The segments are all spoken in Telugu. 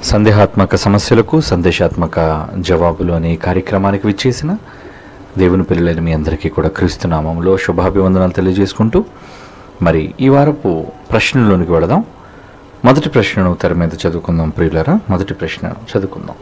సందేహాత్మక సమస్యలకు సందేశాత్మక జవాబులు అనే ఈ కార్యక్రమానికి విచ్చేసిన దేవుని పిల్లలైన మీ అందరికీ కూడా క్రీస్తు నామంలో శుభాభివందనాలు తెలియజేసుకుంటూ మరి ఈ వారపు ప్రశ్నలోనికి వెళదాం మొదటి ప్రశ్నను తెర మీద చదువుకుందాం ప్రియులరా మొదటి ప్రశ్న చదువుకుందాం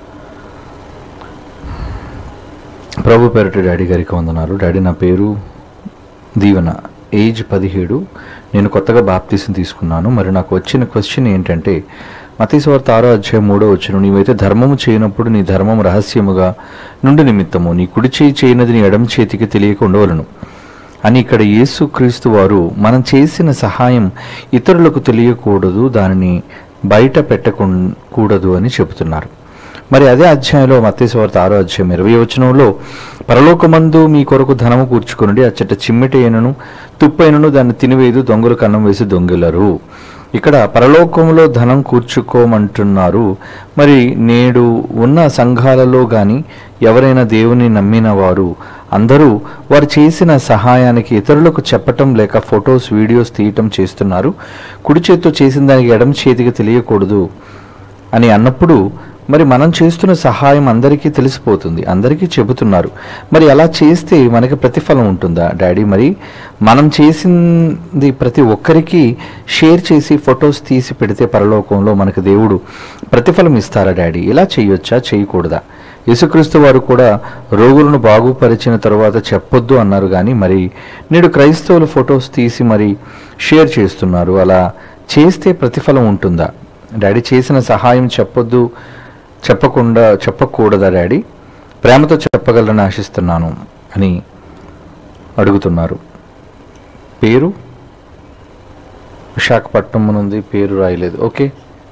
ప్రభు పేరటి డాడీ గారికి వందనాలు డాడీ నా పేరు దీవెన ఏజ్ పదిహేడు నేను కొత్తగా బాప్తీసం తీసుకున్నాను మరి నాకు వచ్చిన క్వశ్చన్ ఏంటంటే మతీశ్వార్త ఆరో అధ్యాయం మూడో వచ్చిన నీవైతే ధర్మము చేయనప్పుడు నీ ధర్మం రహస్యముగా నుండి నిమిత్తము నీ కుడి చేయి చేయనది నీ ఎడమ చేతికి తెలియక ఉండవలను అని ఇక్కడ యేసు క్రీస్తు వారు మనం చేసిన సహాయం ఇతరులకు తెలియకూడదు దానిని బయట పెట్టకూడదు అని చెబుతున్నారు మరి అదే అధ్యాయంలో మత్తేశ్వార్త ఆరో అధ్యాయం ఇరవై వచనంలో పరలోకమందు మీ కొరకు ధనము కూర్చుకునండి అచ్చట చిమ్మెటైనను తుప్పైనను దాన్ని తినివేదు దొంగలు కన్నం వేసి దొంగిలరు ఇక్కడ పరలోకంలో ధనం కూర్చుకోమంటున్నారు మరి నేడు ఉన్న సంఘాలలో కానీ ఎవరైనా దేవుని నమ్మిన వారు అందరూ వారు చేసిన సహాయానికి ఇతరులకు చెప్పటం లేక ఫొటోస్ వీడియోస్ తీయటం చేస్తున్నారు కుడి చేత్తో చేసిన దానికి ఎడమ చేతికి తెలియకూడదు అని అన్నప్పుడు మరి మనం చేస్తున్న సహాయం అందరికీ తెలిసిపోతుంది అందరికీ చెబుతున్నారు మరి అలా చేస్తే మనకి ప్రతిఫలం ఉంటుందా డాడీ మరి మనం చేసింది ప్రతి ఒక్కరికి షేర్ చేసి ఫొటోస్ తీసి పెడితే పరలోకంలో మనకు దేవుడు ప్రతిఫలం ఇస్తారా డాడీ ఇలా చేయొచ్చా చేయకూడదా యేసుక్రీస్తు వారు కూడా రోగులను బాగుపరిచిన తరువాత చెప్పొద్దు అన్నారు కానీ మరి నేడు క్రైస్తవులు ఫొటోస్ తీసి మరి షేర్ చేస్తున్నారు అలా చేస్తే ప్రతిఫలం ఉంటుందా డాడీ చేసిన సహాయం చెప్పొద్దు చెప్పకుండా చెప్పకూడదా డాడీ ప్రేమతో చెప్పగలరని ఆశిస్తున్నాను అని అడుగుతున్నారు పేరు విశాఖపట్నం నుండి పేరు రాయలేదు ఓకే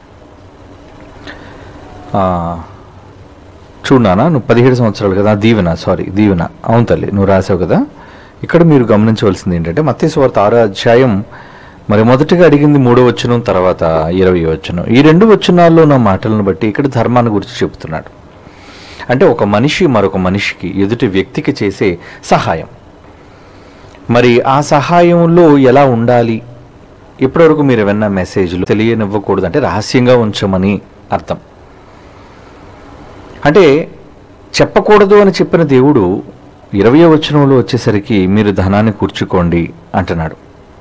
ఆ, చూడనా నువ్వు పదిహేడు సంవత్సరాలు కదా దీవెన సారీ దీవెన అవును తల్లి నువ్వు రాసావు కదా ఇక్కడ మీరు గమనించవలసింది ఏంటంటే మత్స్యవార్త ఆరో అధ్యాయం మరి మొదటిగా అడిగింది మూడో వచనం తర్వాత ఇరవై వచనం ఈ రెండు వచనాల్లో ఉన్న మాటలను బట్టి ఇక్కడ ధర్మాన్ని గురించి చెబుతున్నాడు అంటే ఒక మనిషి మరొక మనిషికి ఎదుటి వ్యక్తికి చేసే సహాయం మరి ఆ సహాయంలో ఎలా ఉండాలి ఇప్పటివరకు మీరు విన్న మెసేజ్లు తెలియనివ్వకూడదు అంటే రహస్యంగా ఉంచమని అర్థం అంటే చెప్పకూడదు అని చెప్పిన దేవుడు ఇరవై వచనంలో వచ్చేసరికి మీరు ధనాన్ని కూర్చుకోండి అంటున్నాడు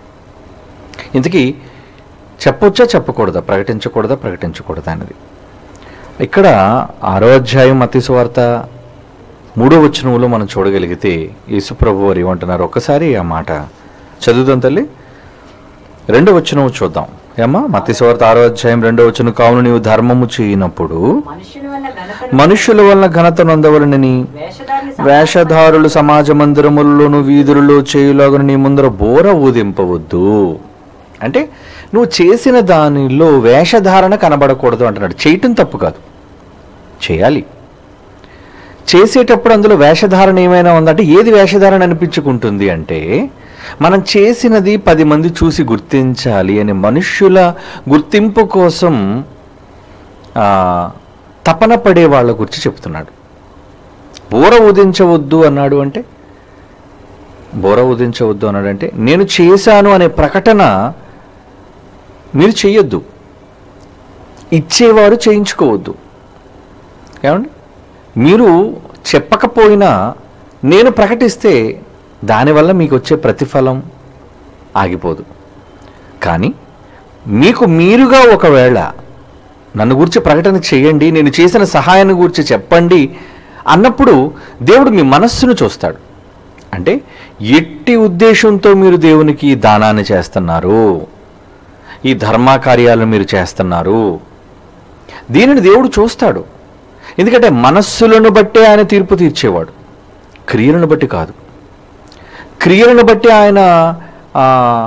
ఇంతకీ చెప్పొచ్చా చెప్పకూడదా ప్రకటించకూడదా ప్రకటించకూడదా అనేది ఇక్కడ ఆరో అధ్యాయం మతీ సువార్త మూడో వచనంలో మనం చూడగలిగితే యేసుప్రభు వారు ఏమంటున్నారు ఒక్కసారి ఆ మాట చదువుదాం తల్లి రెండో వచనం చూద్దాం ఏమ్మా మతీ సువార్త ఆరో అధ్యాయం రెండో వచనం కావును నీవు ధర్మము చేయనప్పుడు మనుషుల వల్ల ఘనత మనుషుల వలన ఘనత నొందవలనని వేషధారులు వేషధారులు సమాజ మందిరములలోను వీధులలో చేయులాగున నీ ముందర బోర ఊదింపవద్దు అంటే నువ్వు చేసిన దానిలో వేషధారణ కనబడకూడదు అంటున్నాడు చేయటం తప్పు కాదు చేయాలి చేసేటప్పుడు అందులో వేషధారణ ఏమైనా ఉందంటే ఏది వేషధారణ అనిపించుకుంటుంది అంటే మనం చేసినది పది మంది చూసి గుర్తించాలి అని మనుష్యుల గుర్తింపు కోసం ఆ, తపన పడే వాళ్ళ గురించి చెప్తున్నాడు బోర ఉదించవద్దు అన్నాడు అంటే బోర ఉదించవద్దు అన్నాడంటే నేను చేశాను అనే ప్రకటన మీరు చెయ్యొద్దు ఇచ్చేవారు చేయించుకోవద్దు ఏమండి మీరు చెప్పకపోయినా నేను ప్రకటిస్తే దానివల్ల మీకు వచ్చే ప్రతిఫలం ఆగిపోదు కానీ మీకు మీరుగా ఒకవేళ నన్ను గురించి ప్రకటన చేయండి నేను చేసిన సహాయాన్ని గురించి చెప్పండి అన్నప్పుడు దేవుడు మీ మనస్సును చూస్తాడు అంటే ఎట్టి ఉద్దేశంతో మీరు దేవునికి ఈ దానాన్ని చేస్తున్నారు ఈ ధర్మకార్యాలను మీరు చేస్తున్నారు దీనిని దేవుడు చూస్తాడు ఎందుకంటే మనస్సులను బట్టే ఆయన తీర్పు తీర్చేవాడు క్రియలను బట్టి కాదు క్రియలను బట్టి ఆయన ఆ,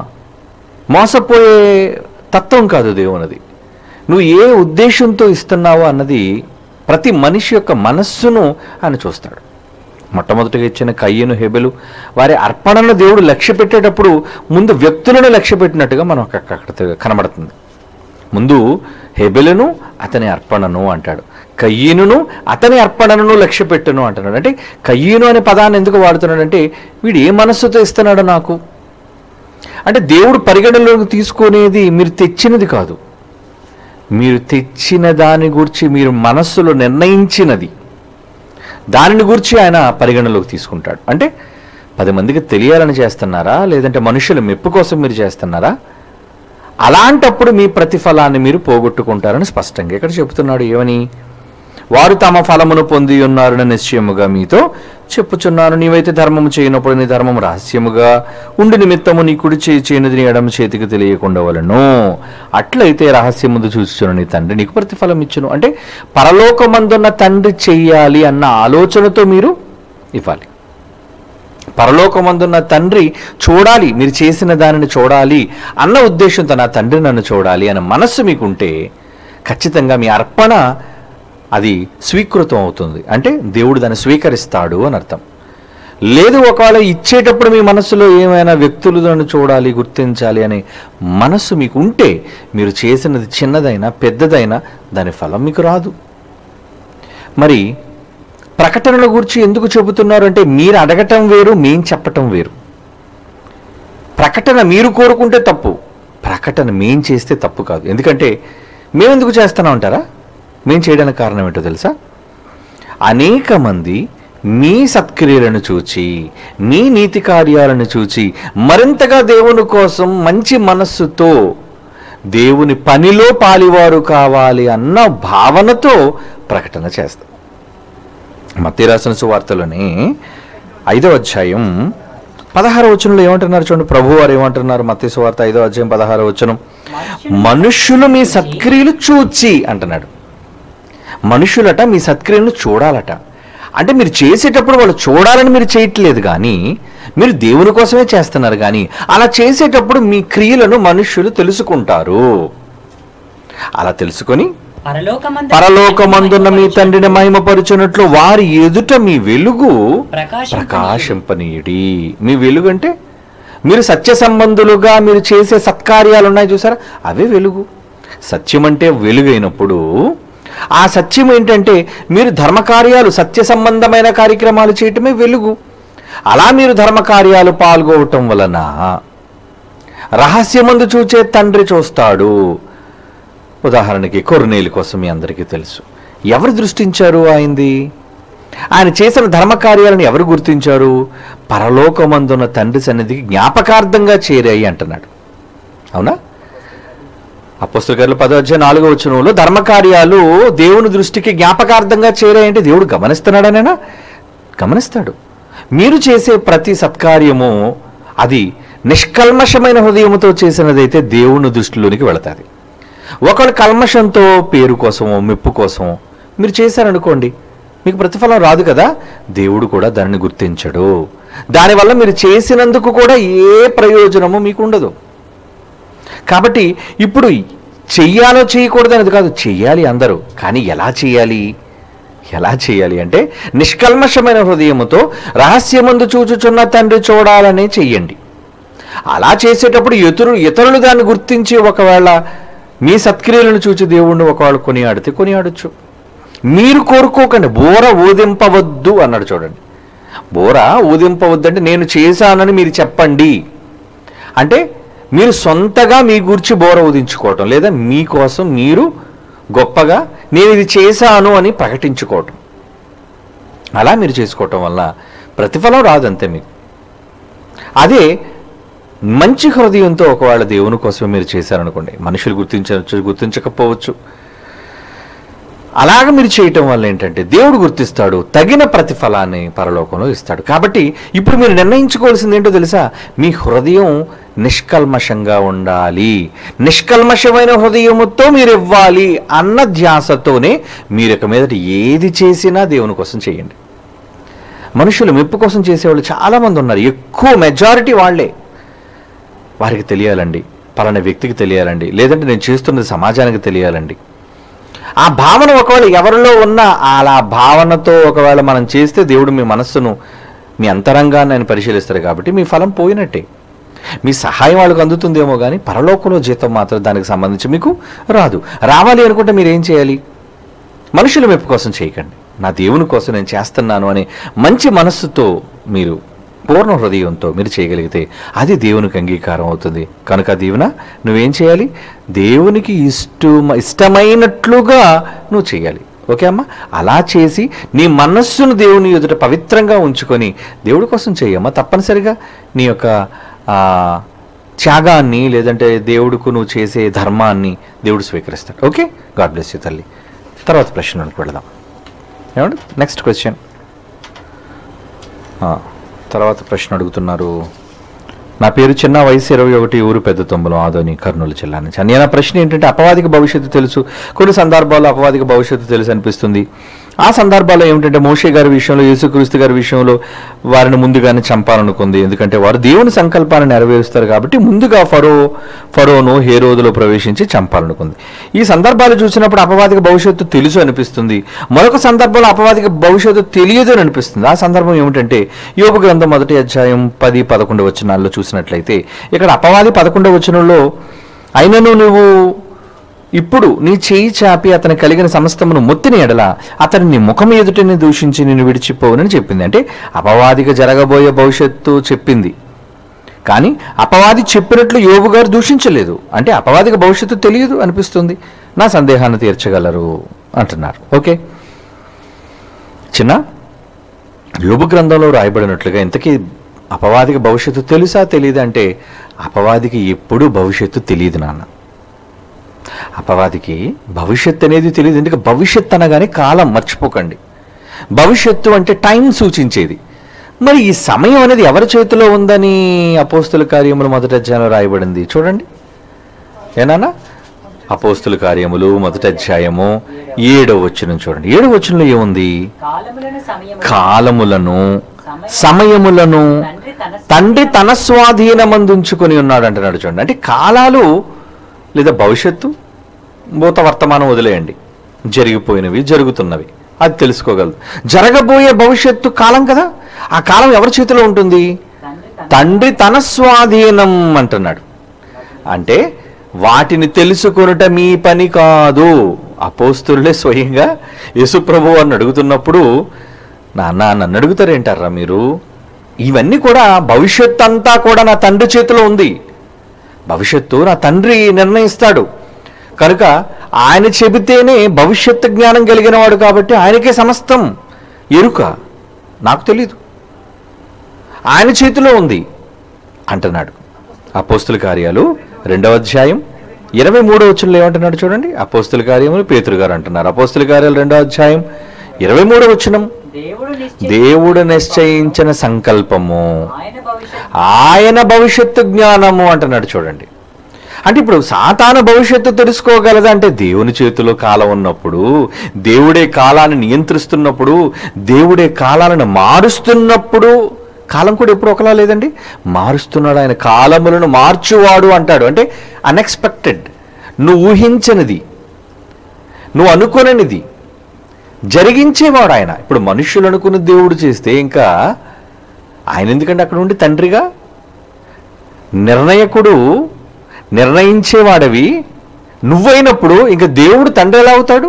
మోసపోయే తత్వం కాదు దేవునది నువ్వు ఏ ఉద్దేశంతో ఇస్తున్నావో అన్నది ప్రతి మనిషి యొక్క మనస్సును ఆయన చూస్తాడు మొట్టమొదటిగా ఇచ్చిన కయ్యను హెబెలు వారి అర్పణను దేవుడు లక్ష్య పెట్టేటప్పుడు ముందు వ్యక్తులను లక్ష్య పెట్టినట్టుగా మనం అక్కడ అక్కడ కనబడుతుంది ముందు హెబెలును అతని అర్పణను అంటాడు కయ్యనును అతని అర్పణను లక్ష్య పెట్టును అంటున్నాడు అంటే కయ్యను అనే పదాన్ని ఎందుకు వాడుతున్నాడంటే వీడు ఏ మనస్సుతో ఇస్తున్నాడు నాకు అంటే దేవుడు పరిగణలోకి తీసుకునేది మీరు తెచ్చినది కాదు మీరు తెచ్చిన దాని గురించి మీరు మనస్సులో నిర్ణయించినది దానిని గురించి ఆయన పరిగణలోకి తీసుకుంటాడు అంటే పది మందికి తెలియాలని చేస్తున్నారా లేదంటే మనుషుల మెప్పు కోసం మీరు చేస్తున్నారా అలాంటప్పుడు మీ ప్రతిఫలాన్ని మీరు పోగొట్టుకుంటారని స్పష్టంగా ఇక్కడ చెబుతున్నాడు ఏమని వారు తమ ఫలమును పొంది ఉన్నారని నిశ్చయముగా మీతో చెప్పుచున్నాను నీవైతే ధర్మము చేయనప్పుడు నీ ధర్మము రహస్యముగా ఉండి నిమిత్తము నీ కుడి చేయి చేయనిది నీ ఎడమ చేతికి తెలియకుండా వలను అట్లయితే రహస్యముందు చూచుచున్న నీ తండ్రి నీకు ప్రతిఫలం ఇచ్చును అంటే పరలోకమందున్న తండ్రి చెయ్యాలి అన్న ఆలోచనతో మీరు ఇవ్వాలి పరలోకమందున్న తండ్రి చూడాలి మీరు చేసిన దానిని చూడాలి అన్న ఉద్దేశంతో నా తండ్రి నన్ను చూడాలి అనే మనస్సు మీకుంటే ఖచ్చితంగా మీ అర్పణ అది స్వీకృతం అవుతుంది అంటే దేవుడు దాన్ని స్వీకరిస్తాడు అని అర్థం లేదు ఒకవేళ ఇచ్చేటప్పుడు మీ మనస్సులో ఏమైనా వ్యక్తులు నన్ను చూడాలి గుర్తించాలి అనే మనస్సు మీకు ఉంటే మీరు చేసినది చిన్నదైనా పెద్దదైనా దాని ఫలం మీకు రాదు మరి ప్రకటనల గురించి ఎందుకు చెబుతున్నారు అంటే మీరు అడగటం వేరు మేం చెప్పటం వేరు ప్రకటన మీరు కోరుకుంటే తప్పు ప్రకటన మేం చేస్తే తప్పు కాదు ఎందుకంటే మేమెందుకు చేస్తున్నాం అంటారా మేం చేయడానికి కారణం ఏంటో తెలుసా అనేక మంది మీ సత్క్రియలను చూచి మీ నీతి కార్యాలను చూచి మరింతగా దేవుని కోసం మంచి మనస్సుతో దేవుని పనిలో పాలివారు కావాలి అన్న భావనతో ప్రకటన చేస్తారు మత్తి రాసిన సువార్తలోనే ఐదో అధ్యాయం పదహార వచనంలో ఏమంటున్నారు చూడండి ప్రభు వారు ఏమంటున్నారు మత్తి సువార్త ఐదో అధ్యాయం పదహార వచనం మనుష్యులు మీ సత్క్రియలు చూచి అంటున్నాడు మనుషులట మీ సత్క్రియలను చూడాలట అంటే మీరు చేసేటప్పుడు వాళ్ళు చూడాలని మీరు చేయట్లేదు కానీ మీరు దేవుని కోసమే చేస్తున్నారు కానీ అలా చేసేటప్పుడు మీ క్రియలను మనుష్యులు తెలుసుకుంటారు అలా తెలుసుకొని పరలోకమందు పరలోకమందున్న మీ తండ్రిని మహిమపరుచున్నట్లు వారి ఎదుట మీ వెలుగు ప్రకాశింపనీయుడి. ప్రకాశింపనీయుడి మీ వెలుగు అంటే మీరు సత్య సంబంధులుగా మీరు చేసే సత్కార్యాలు ఉన్నాయి చూసారా అవే వెలుగు సత్యం అంటే వెలుగైనప్పుడు ఆ సత్యం ఏంటంటే మీరు ధర్మకార్యాలు సత్య సంబంధమైన కార్యక్రమాలు చేయటమే వెలుగు అలా మీరు ధర్మకార్యాలు పాల్గొవటం వలన రహస్యమందు చూచే తండ్రి చూస్తాడు ఉదాహరణకి కొర్నేలు కోసం మీ అందరికీ తెలుసు ఎవరు దృష్టించారు ఆయనది ఆయన చేసిన ధర్మకార్యాలను ఎవరు గుర్తించారు పరలోకమందున్న తండ్రి సన్నిధికి జ్ఞాపకార్థంగా చేరాయి అంటున్నాడు అవునా అపోస్తుల గారు పదో అధ్యాయం నాలుగో వచనంలో ధర్మకార్యాలు దేవుని దృష్టికి జ్ఞాపకార్థంగా చేరాయంటే దేవుడు గమనిస్తున్నాడనేనా గమనిస్తాడు మీరు చేసే ప్రతి సత్కార్యము అది నిష్కల్మషమైన హృదయముతో చేసినదైతే దేవుని దృష్టిలోనికి వెళతాది ఒకళ్ళు కల్మషంతో పేరు కోసమో మెప్పు కోసమో మీరు చేశారనుకోండి మీకు ప్రతిఫలం రాదు కదా దేవుడు కూడా దానిని గుర్తించడు దానివల్ల మీరు చేసినందుకు కూడా ఏ ప్రయోజనము మీకు ఉండదు కాబట్టి ఇప్పుడు చెయ్యాలో చేయకూడదు అనేది కాదు చెయ్యాలి అందరూ కానీ ఎలా చేయాలి ఎలా చేయాలి అంటే నిష్కల్మషమైన హృదయముతో రహస్యమందు చూచుచున్న తండ్రి చూడాలనే చెయ్యండి అలా చేసేటప్పుడు ఇతరు ఇతరులు దాన్ని గుర్తించి ఒకవేళ మీ సత్క్రియలను చూచి దేవుణ్ణి ఒకవేళ కొనియాడితే కొనియాడొచ్చు మీరు కోరుకోకండి బోర ఊదింపవద్దు అన్నాడు చూడండి బోర ఊదింపవద్దు అంటే నేను చేశానని మీరు చెప్పండి అంటే మీరు సొంతగా మీ గురించి బోర ఊదించుకోవటం లేదా మీకోసం మీరు గొప్పగా నేను ఇది చేశాను అని ప్రకటించుకోవటం అలా మీరు చేసుకోవటం వల్ల ప్రతిఫలం రాదంతే మీకు అదే మంచి హృదయంతో ఒకవేళ దేవుని కోసం మీరు చేశారనుకోండి మనుషులు గుర్తించవచ్చు గుర్తించకపోవచ్చు అలాగ మీరు చేయటం వల్ల ఏంటంటే దేవుడు గుర్తిస్తాడు తగిన ప్రతిఫలాన్ని పరలోకంలో ఇస్తాడు కాబట్టి ఇప్పుడు మీరు నిర్ణయించుకోవాల్సింది ఏంటో తెలుసా మీ హృదయం నిష్కల్మషంగా ఉండాలి నిష్కల్మషమైన హృదయముతో మీరు ఇవ్వాలి అన్న ధ్యాసతోనే మీరు ఇక మీదట ఏది చేసినా దేవుని కోసం చేయండి మనుషులు మెప్పు కోసం చేసేవాళ్ళు చాలామంది ఉన్నారు ఎక్కువ మెజారిటీ వాళ్ళే వారికి తెలియాలండి పలానా వ్యక్తికి తెలియాలండి లేదంటే నేను చేస్తున్నది సమాజానికి తెలియాలండి ఆ భావన ఒకవేళ ఎవరిలో ఉన్న అలా భావనతో ఒకవేళ మనం చేస్తే దేవుడు మీ మనస్సును మీ అంతరంగాన్ని ఆయన పరిశీలిస్తారు కాబట్టి మీ ఫలం పోయినట్టే మీ సహాయం వాళ్ళకు అందుతుందేమో కానీ పరలోకంలో జీతం మాత్రం దానికి సంబంధించి మీకు రాదు రావాలి అనుకుంటే మీరు ఏం చేయాలి మనుషుల మెప్పు కోసం చేయకండి నా దేవుని కోసం నేను చేస్తున్నాను అనే మంచి మనస్సుతో మీరు పూర్ణ హృదయంతో మీరు చేయగలిగితే అది దేవునికి అంగీకారం అవుతుంది కనుక దీవెన నువ్వేం చేయాలి దేవునికి ఇష్టం ఇష్టమైనట్లుగా నువ్వు చేయాలి ఓకే అమ్మా అలా చేసి నీ మనస్సును దేవుని ఎదుట పవిత్రంగా ఉంచుకొని దేవుడి కోసం చేయమ్మా తప్పనిసరిగా నీ యొక్క ఆ, త్యాగాన్ని లేదంటే దేవుడికి నువ్వు చేసే ధర్మాన్ని దేవుడు స్వీకరిస్తాడు ఓకే గాడ్ బ్లెస్ యూ తల్లి తర్వాత ప్రశ్నలకు వెళదాం ఏమండి నెక్స్ట్ క్వశ్చన్ తర్వాత ప్రశ్న అడుగుతున్నారు నా పేరు చిన్న వయసు ఇరవై ఒకటి ఊరు పెద్ద తొమ్మిది ఆదోని కర్నూలు జిల్లా నుంచి అని నా ప్రశ్న ఏంటంటే అపవాదిక భవిష్యత్తు తెలుసు కొన్ని సందర్భాల్లో అపవాదిక భవిష్యత్తు తెలుసు అనిపిస్తుంది ఆ సందర్భాల్లో ఏమిటంటే మోషే గారి విషయంలో యేసుక్రీస్తు గారి విషయంలో వారిని ముందుగానే చంపాలనుకుంది ఎందుకంటే వారు దేవుని సంకల్పాన్ని నెరవేరుస్తారు కాబట్టి ముందుగా ఫరో ఫరోను హేరోదులో ప్రవేశించి చంపాలనుకుంది ఈ సందర్భాలు చూసినప్పుడు అపవాదిక భవిష్యత్తు తెలుసు అనిపిస్తుంది మరొక సందర్భంలో అపవాదిక భవిష్యత్తు తెలియదు అని అనిపిస్తుంది ఆ సందర్భం ఏమిటంటే యోగ గ్రంథం మొదటి అధ్యాయం పది పదకొండు వచనాల్లో చూసినట్లయితే ఇక్కడ అపవాది పదకొండవ వచనంలో అయినను నువ్వు ఇప్పుడు నీ చేయి చాపి అతని కలిగిన సమస్తమును మొత్తిని ఎడల అతని నీ ముఖం ఎదుటని దూషించి నిన్ను విడిచిపోవునని చెప్పింది అంటే అపవాదిగా జరగబోయే భవిష్యత్తు చెప్పింది కానీ అపవాది చెప్పినట్లు యోబు గారు దూషించలేదు అంటే అపవాదికి భవిష్యత్తు తెలియదు అనిపిస్తుంది నా సందేహాన్ని తీర్చగలరు అంటున్నారు ఓకే చిన్న యోబు గ్రంథంలో రాయబడినట్లుగా ఇంతకీ అపవాదికి భవిష్యత్తు తెలుసా తెలియదు అంటే అపవాదికి ఎప్పుడూ భవిష్యత్తు తెలియదు నాన్న అపవాదికి భవిష్యత్తు అనేది తెలియదు ఎందుకంటే భవిష్యత్తు అనగానే కాలం మర్చిపోకండి భవిష్యత్తు అంటే టైం సూచించేది మరి ఈ సమయం అనేది ఎవరి చేతిలో ఉందని అపోస్తుల కార్యములు మొదటి అధ్యాయంలో రాయబడింది చూడండి ఏనానా అపోస్తుల కార్యములు మొదటి అధ్యాయము ఏడవ వచ్చిన చూడండి ఏడవ వచనంలో ఏముంది కాలములను సమయము కాలములను సమయములను తండ్రి తన తండ్రి తన స్వాధీనమందుంచుకొని ఉన్నాడు అంటున్నాడు చూడండి అంటే కాలాలు లేదా భవిష్యత్తు భూత వర్తమానం వదిలేయండి జరిగిపోయినవి జరుగుతున్నవి అది తెలుసుకోగలదు జరగబోయే భవిష్యత్తు కాలం కదా ఆ కాలం ఎవరి చేతిలో ఉంటుంది తండ్రి తన తండ్రి తన స్వాధీనం అంటున్నాడు అంటే వాటిని తెలుసుకొనుట మీ పని కాదు అపోస్తులే స్వయంగా యేసుప్రభు అని అడుగుతున్నప్పుడు నాన్న నన్ను అడుగుతారేంటారా మీరు ఇవన్నీ కూడా భవిష్యత్ అంతా కూడా నా తండ్రి చేతిలో ఉంది భవిష్యత్తు నా తండ్రి నిర్ణయిస్తాడు కనుక ఆయన చెబితేనే భవిష్యత్తు జ్ఞానం కలిగిన వాడు కాబట్టి ఆయనకే సమస్తం ఎరుక నాకు తెలీదు ఆయన చేతిలో ఉంది అంటున్నాడు అపోస్తుల కార్యాలు రెండవ అధ్యాయం ఇరవై మూడో వచ్చంలో ఏమంటున్నాడు చూడండి అపోస్తుల కార్యములు పేతురు గారు అంటున్నారు అపోస్తుల కార్యాలు రెండవ అధ్యాయం ఇరవై మూడో వచనం దేవుడు నిశ్చయ దేవుడు నిశ్చయించిన సంకల్పము ఆయన భవిష్యత్ ఆయన భవిష్యత్తు జ్ఞానము అంటున్నాడు చూడండి అంటే ఇప్పుడు సాతాన భవిష్యత్తు తెలుసుకోగలదా అంటే దేవుని చేతిలో కాలం ఉన్నప్పుడు దేవుడే కాలాన్ని నియంత్రిస్తున్నప్పుడు దేవుడే కాలాలను మారుస్తున్నప్పుడు కాలం కూడా ఎప్పుడు ఒకలా లేదండి మారుస్తున్నాడు ఆయన కాలములను మార్చువాడు అంటాడు అంటే అన్ఎక్స్పెక్టెడ్ నువ్వు ఊహించనిది నువ్వు అనుకోననిది జరిగించేవాడు ఆయన ఇప్పుడు మనుషులు అనుకున్న దేవుడు చేస్తే ఇంకా ఆయన ఎందుకంటే అక్కడ ఉండి తండ్రిగా నిర్ణయకుడు నిర్ణయించేవాడవి నువ్వైనప్పుడు ఇంకా దేవుడు తండ్రి ఎలా అవుతాడు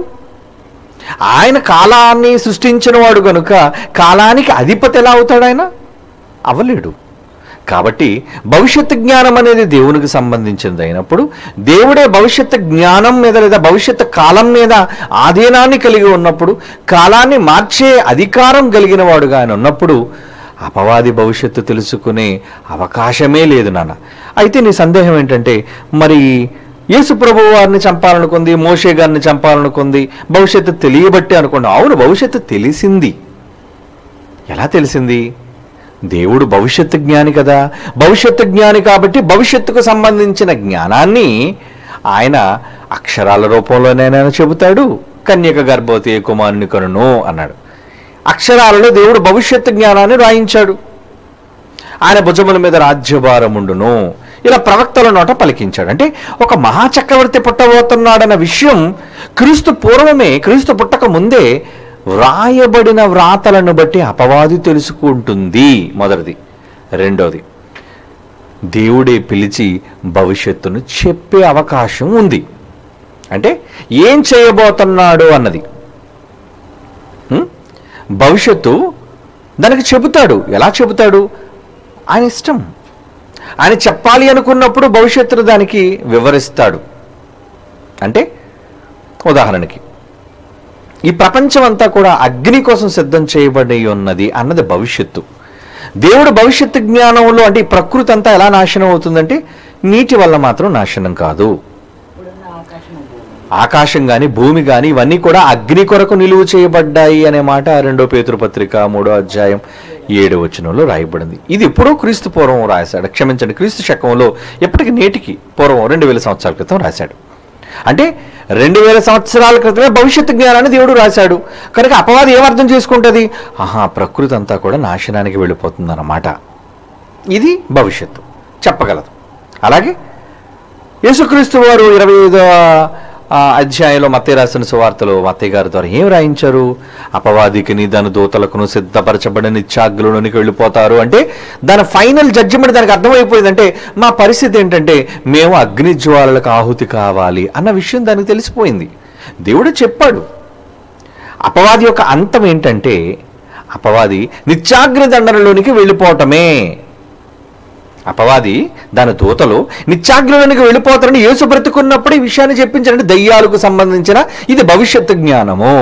ఆయన కాలాన్ని సృష్టించిన వాడు కనుక కాలానికి అధిపతి ఎలా అవుతాడు ఆయన అవ్వలేడు కాబట్టి భవిష్యత్తు జ్ఞానం అనేది దేవునికి సంబంధించింది అయినప్పుడు దేవుడే భవిష్యత్తు జ్ఞానం మీద లేదా భవిష్యత్తు కాలం మీద ఆధీనాన్ని కలిగి ఉన్నప్పుడు కాలాన్ని మార్చే అధికారం కలిగిన వాడుగా ఆయన ఉన్నప్పుడు అపవాది భవిష్యత్తు తెలుసుకునే అవకాశమే లేదు నాన్న అయితే నీ సందేహం ఏంటంటే మరి యేసు ప్రభు వారిని చంపాలనుకుంది మోషే గారిని చంపాలనుకుంది భవిష్యత్తు తెలియబట్టి అనుకోండి అవును భవిష్యత్తు తెలిసింది ఎలా తెలిసింది దేవుడు భవిష్యత్తు జ్ఞాని కదా భవిష్యత్తు జ్ఞాని కాబట్టి భవిష్యత్తుకు సంబంధించిన జ్ఞానాన్ని ఆయన అక్షరాల రూపంలోనైనా చెబుతాడు కన్యక గర్భవతి కుమారుని కనును అన్నాడు అక్షరాలలో దేవుడు భవిష్యత్తు జ్ఞానాన్ని రాయించాడు ఆయన భుజముల మీద రాజ్యభారముండును ఇలా ప్రవక్తల నోట పలికించాడు అంటే ఒక మహాచక్రవర్తి పుట్టబోతున్నాడన్న విషయం క్రీస్తు పూర్వమే క్రీస్తు పుట్టక ముందే వ్రాయబడిన వ్రాతలను బట్టి అపవాది తెలుసుకుంటుంది మొదటిది రెండోది దేవుడే పిలిచి భవిష్యత్తును చెప్పే అవకాశం ఉంది అంటే ఏం చేయబోతున్నాడు అన్నది ఉం? భవిష్యత్తు దానికి చెబుతాడు ఎలా చెబుతాడు ఆయన ఇష్టం ఆయన చెప్పాలి అనుకున్నప్పుడు భవిష్యత్తును దానికి వివరిస్తాడు అంటే ఉదాహరణకి ఈ ప్రపంచం అంతా కూడా అగ్ని కోసం సిద్ధం చేయబడి ఉన్నది అన్నది భవిష్యత్తు దేవుడు భవిష్యత్తు జ్ఞానంలో అంటే ఈ ప్రకృతి అంతా ఎలా నాశనం అవుతుందంటే నీటి వల్ల మాత్రం నాశనం కాదు ఇప్పుడున్న ఆకాశం భూమి. ఆకాశం కానీ భూమి కానీ ఇవన్నీ కూడా అగ్ని కొరకు నిలువ చేయబడ్డాయి అనే మాట రెండో పేతురు పత్రిక మూడో అధ్యాయం ఏడో వచనంలో రాయబడింది ఇది ఎప్పుడో క్రీస్తు పూర్వం రాశాడు క్షమించండి క్రీస్తు శకంలో ఎప్పటికి నేటికి పూర్వం రెండు వేల సంవత్సరాల క్రితం రాశాడు అంటే రెండు వేల సంవత్సరాల క్రితమే భవిష్యత్తు జ్ఞానాన్ని దేవుడు రాశాడు కనుక అపవాది ఏం అర్థం చేసుకుంటుంది ఆహా ప్రకృతి అంతా కూడా నాశనానికి వెళ్ళిపోతుందన్నమాట ఇది భవిష్యత్తు చెప్పగలదు అలాగే యేసుక్రీస్తు వారు ఇరవై ఐదో అధ్యాయంలో మత్తయ్య రాసిన సువార్తలో మత్తయ్య గారి ద్వారా ఏం రాయించారు అపవాదికిని దాని దూతలకును సిద్ధపరచబడిన నిత్యాగ్రులోనికి వెళ్ళిపోతారు అంటే దాని ఫైనల్ జడ్జిమెంట్ దానికి అర్థమైపోయిందంటే మా పరిస్థితి ఏంటంటే మేము అగ్ని జ్వాలలకు ఆహుతి కావాలి అన్న విషయం దానికి తెలిసిపోయింది దేవుడు చెప్పాడు అపవాది యొక్క అంతం ఏంటంటే అపవాది నిత్యాగ్ని దండనలోనికి వెళ్ళిపోవటమే అపవాది దాని దూతలు నిత్యాగ్నిలోనికి వెళ్ళిపోతారని యేసు బ్రతుకున్నప్పుడు ఈ విషయాన్ని చెప్పించారంటే దయ్యాలకు సంబంధించిన ఇది భవిష్యత్తు జ్ఞానము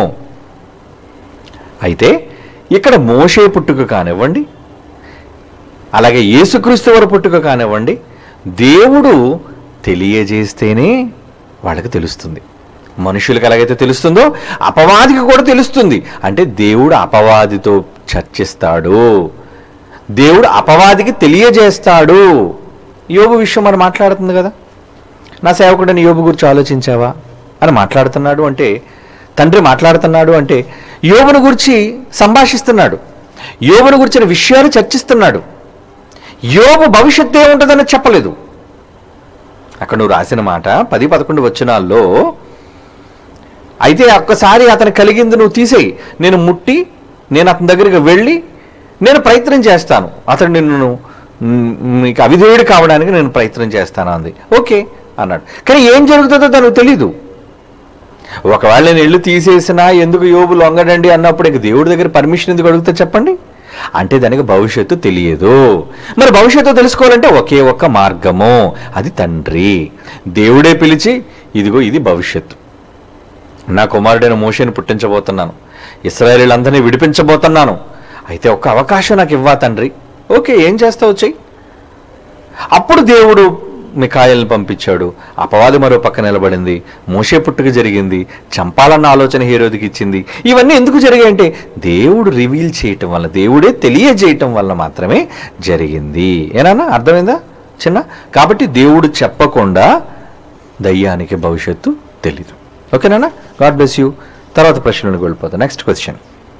అయితే ఇక్కడ మోషే పుట్టుక కానివ్వండి అలాగే యేసుక్రీస్తు వారి పుట్టుక కానివ్వండి దేవుడు తెలియజేస్తేనే వాళ్ళకి తెలుస్తుంది మనుషులకు ఎలాగైతే తెలుస్తుందో అపవాదికి కూడా తెలుస్తుంది అంటే దేవుడు అపవాదితో చర్చిస్తాడు దేవుడు అపవాదికి తెలియజేస్తాడు యోబు విషయం మనం మాట్లాడుతుంది కదా నా సేవకుడని యోబు గురించి ఆలోచించావా అని మాట్లాడుతున్నాడు అంటే తండ్రి మాట్లాడుతున్నాడు అంటే యోబును గురించి సంభాషిస్తున్నాడు యోబును గురించిన విషయాలు చర్చిస్తున్నాడు యోబు భవిష్యత్తు ఏముంటుందని చెప్పలేదు అక్కడ నువ్వు రాసిన మాట పది పదకొండు వచనాల్లో అయితే ఒక్కసారి అతను కలిగింది నువ్వు తీసేయి నేను ముట్టి నేను అతని దగ్గరికి వెళ్ళి నేను ప్రయత్నం చేస్తాను అతడు నిన్ను మ్, మీకు అవిధేయుడు కావడానికి నేను ప్రయత్నం చేస్తాను అంది ఓకే అన్నాడు కానీ ఏం జరుగుతుందో తనకు తెలీదు ఒకవేళ నేను ఇల్లు తీసేసినా ఎందుకు యోబు లొంగడండి అన్నప్పుడు ఇంక దేవుడి దగ్గర పర్మిషన్ ఎందుకు అడుగుతా చెప్పండి అంటే దానికి భవిష్యత్తు తెలియదు మరి భవిష్యత్తు తెలుసుకోవాలంటే ఒకే ఒక్క మార్గము అది తండ్రి దేవుడే పిలిచి ఇదిగో ఇది భవిష్యత్తు నా కుమారుడైన మోషేని పుట్టించబోతున్నాను ఇస్రాయేలీలందరినీ విడిపించబోతున్నాను అయితే ఒక్క అవకాశం నాకు ఇవ్వా తండ్రి ఓకే ఏం చేస్తావు చెయ్యి అప్పుడు దేవుడు మికాయల్ని పంపించాడు అపవాది మరో పక్క నిలబడింది మోషే పుట్టుక జరిగింది చంపాలన్న ఆలోచన హీరోదికి ఇచ్చింది ఇవన్నీ ఎందుకు జరిగాయంటే దేవుడు రివీల్ చేయటం వల్ల దేవుడే తెలియజేయటం వల్ల మాత్రమే జరిగింది ఏనా అర్థమైందా చిన్న కాబట్టి దేవుడు చెప్పకుండా దయ్యానికి భవిష్యత్తు తెలీదు ఓకేనా గాడ్ బ్లెస్ యూ తర్వాత ప్రశ్నలకు వెళ్ళిపోతాం నెక్స్ట్ క్వశ్చన్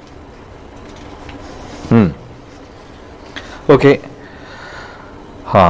ఓకే హా.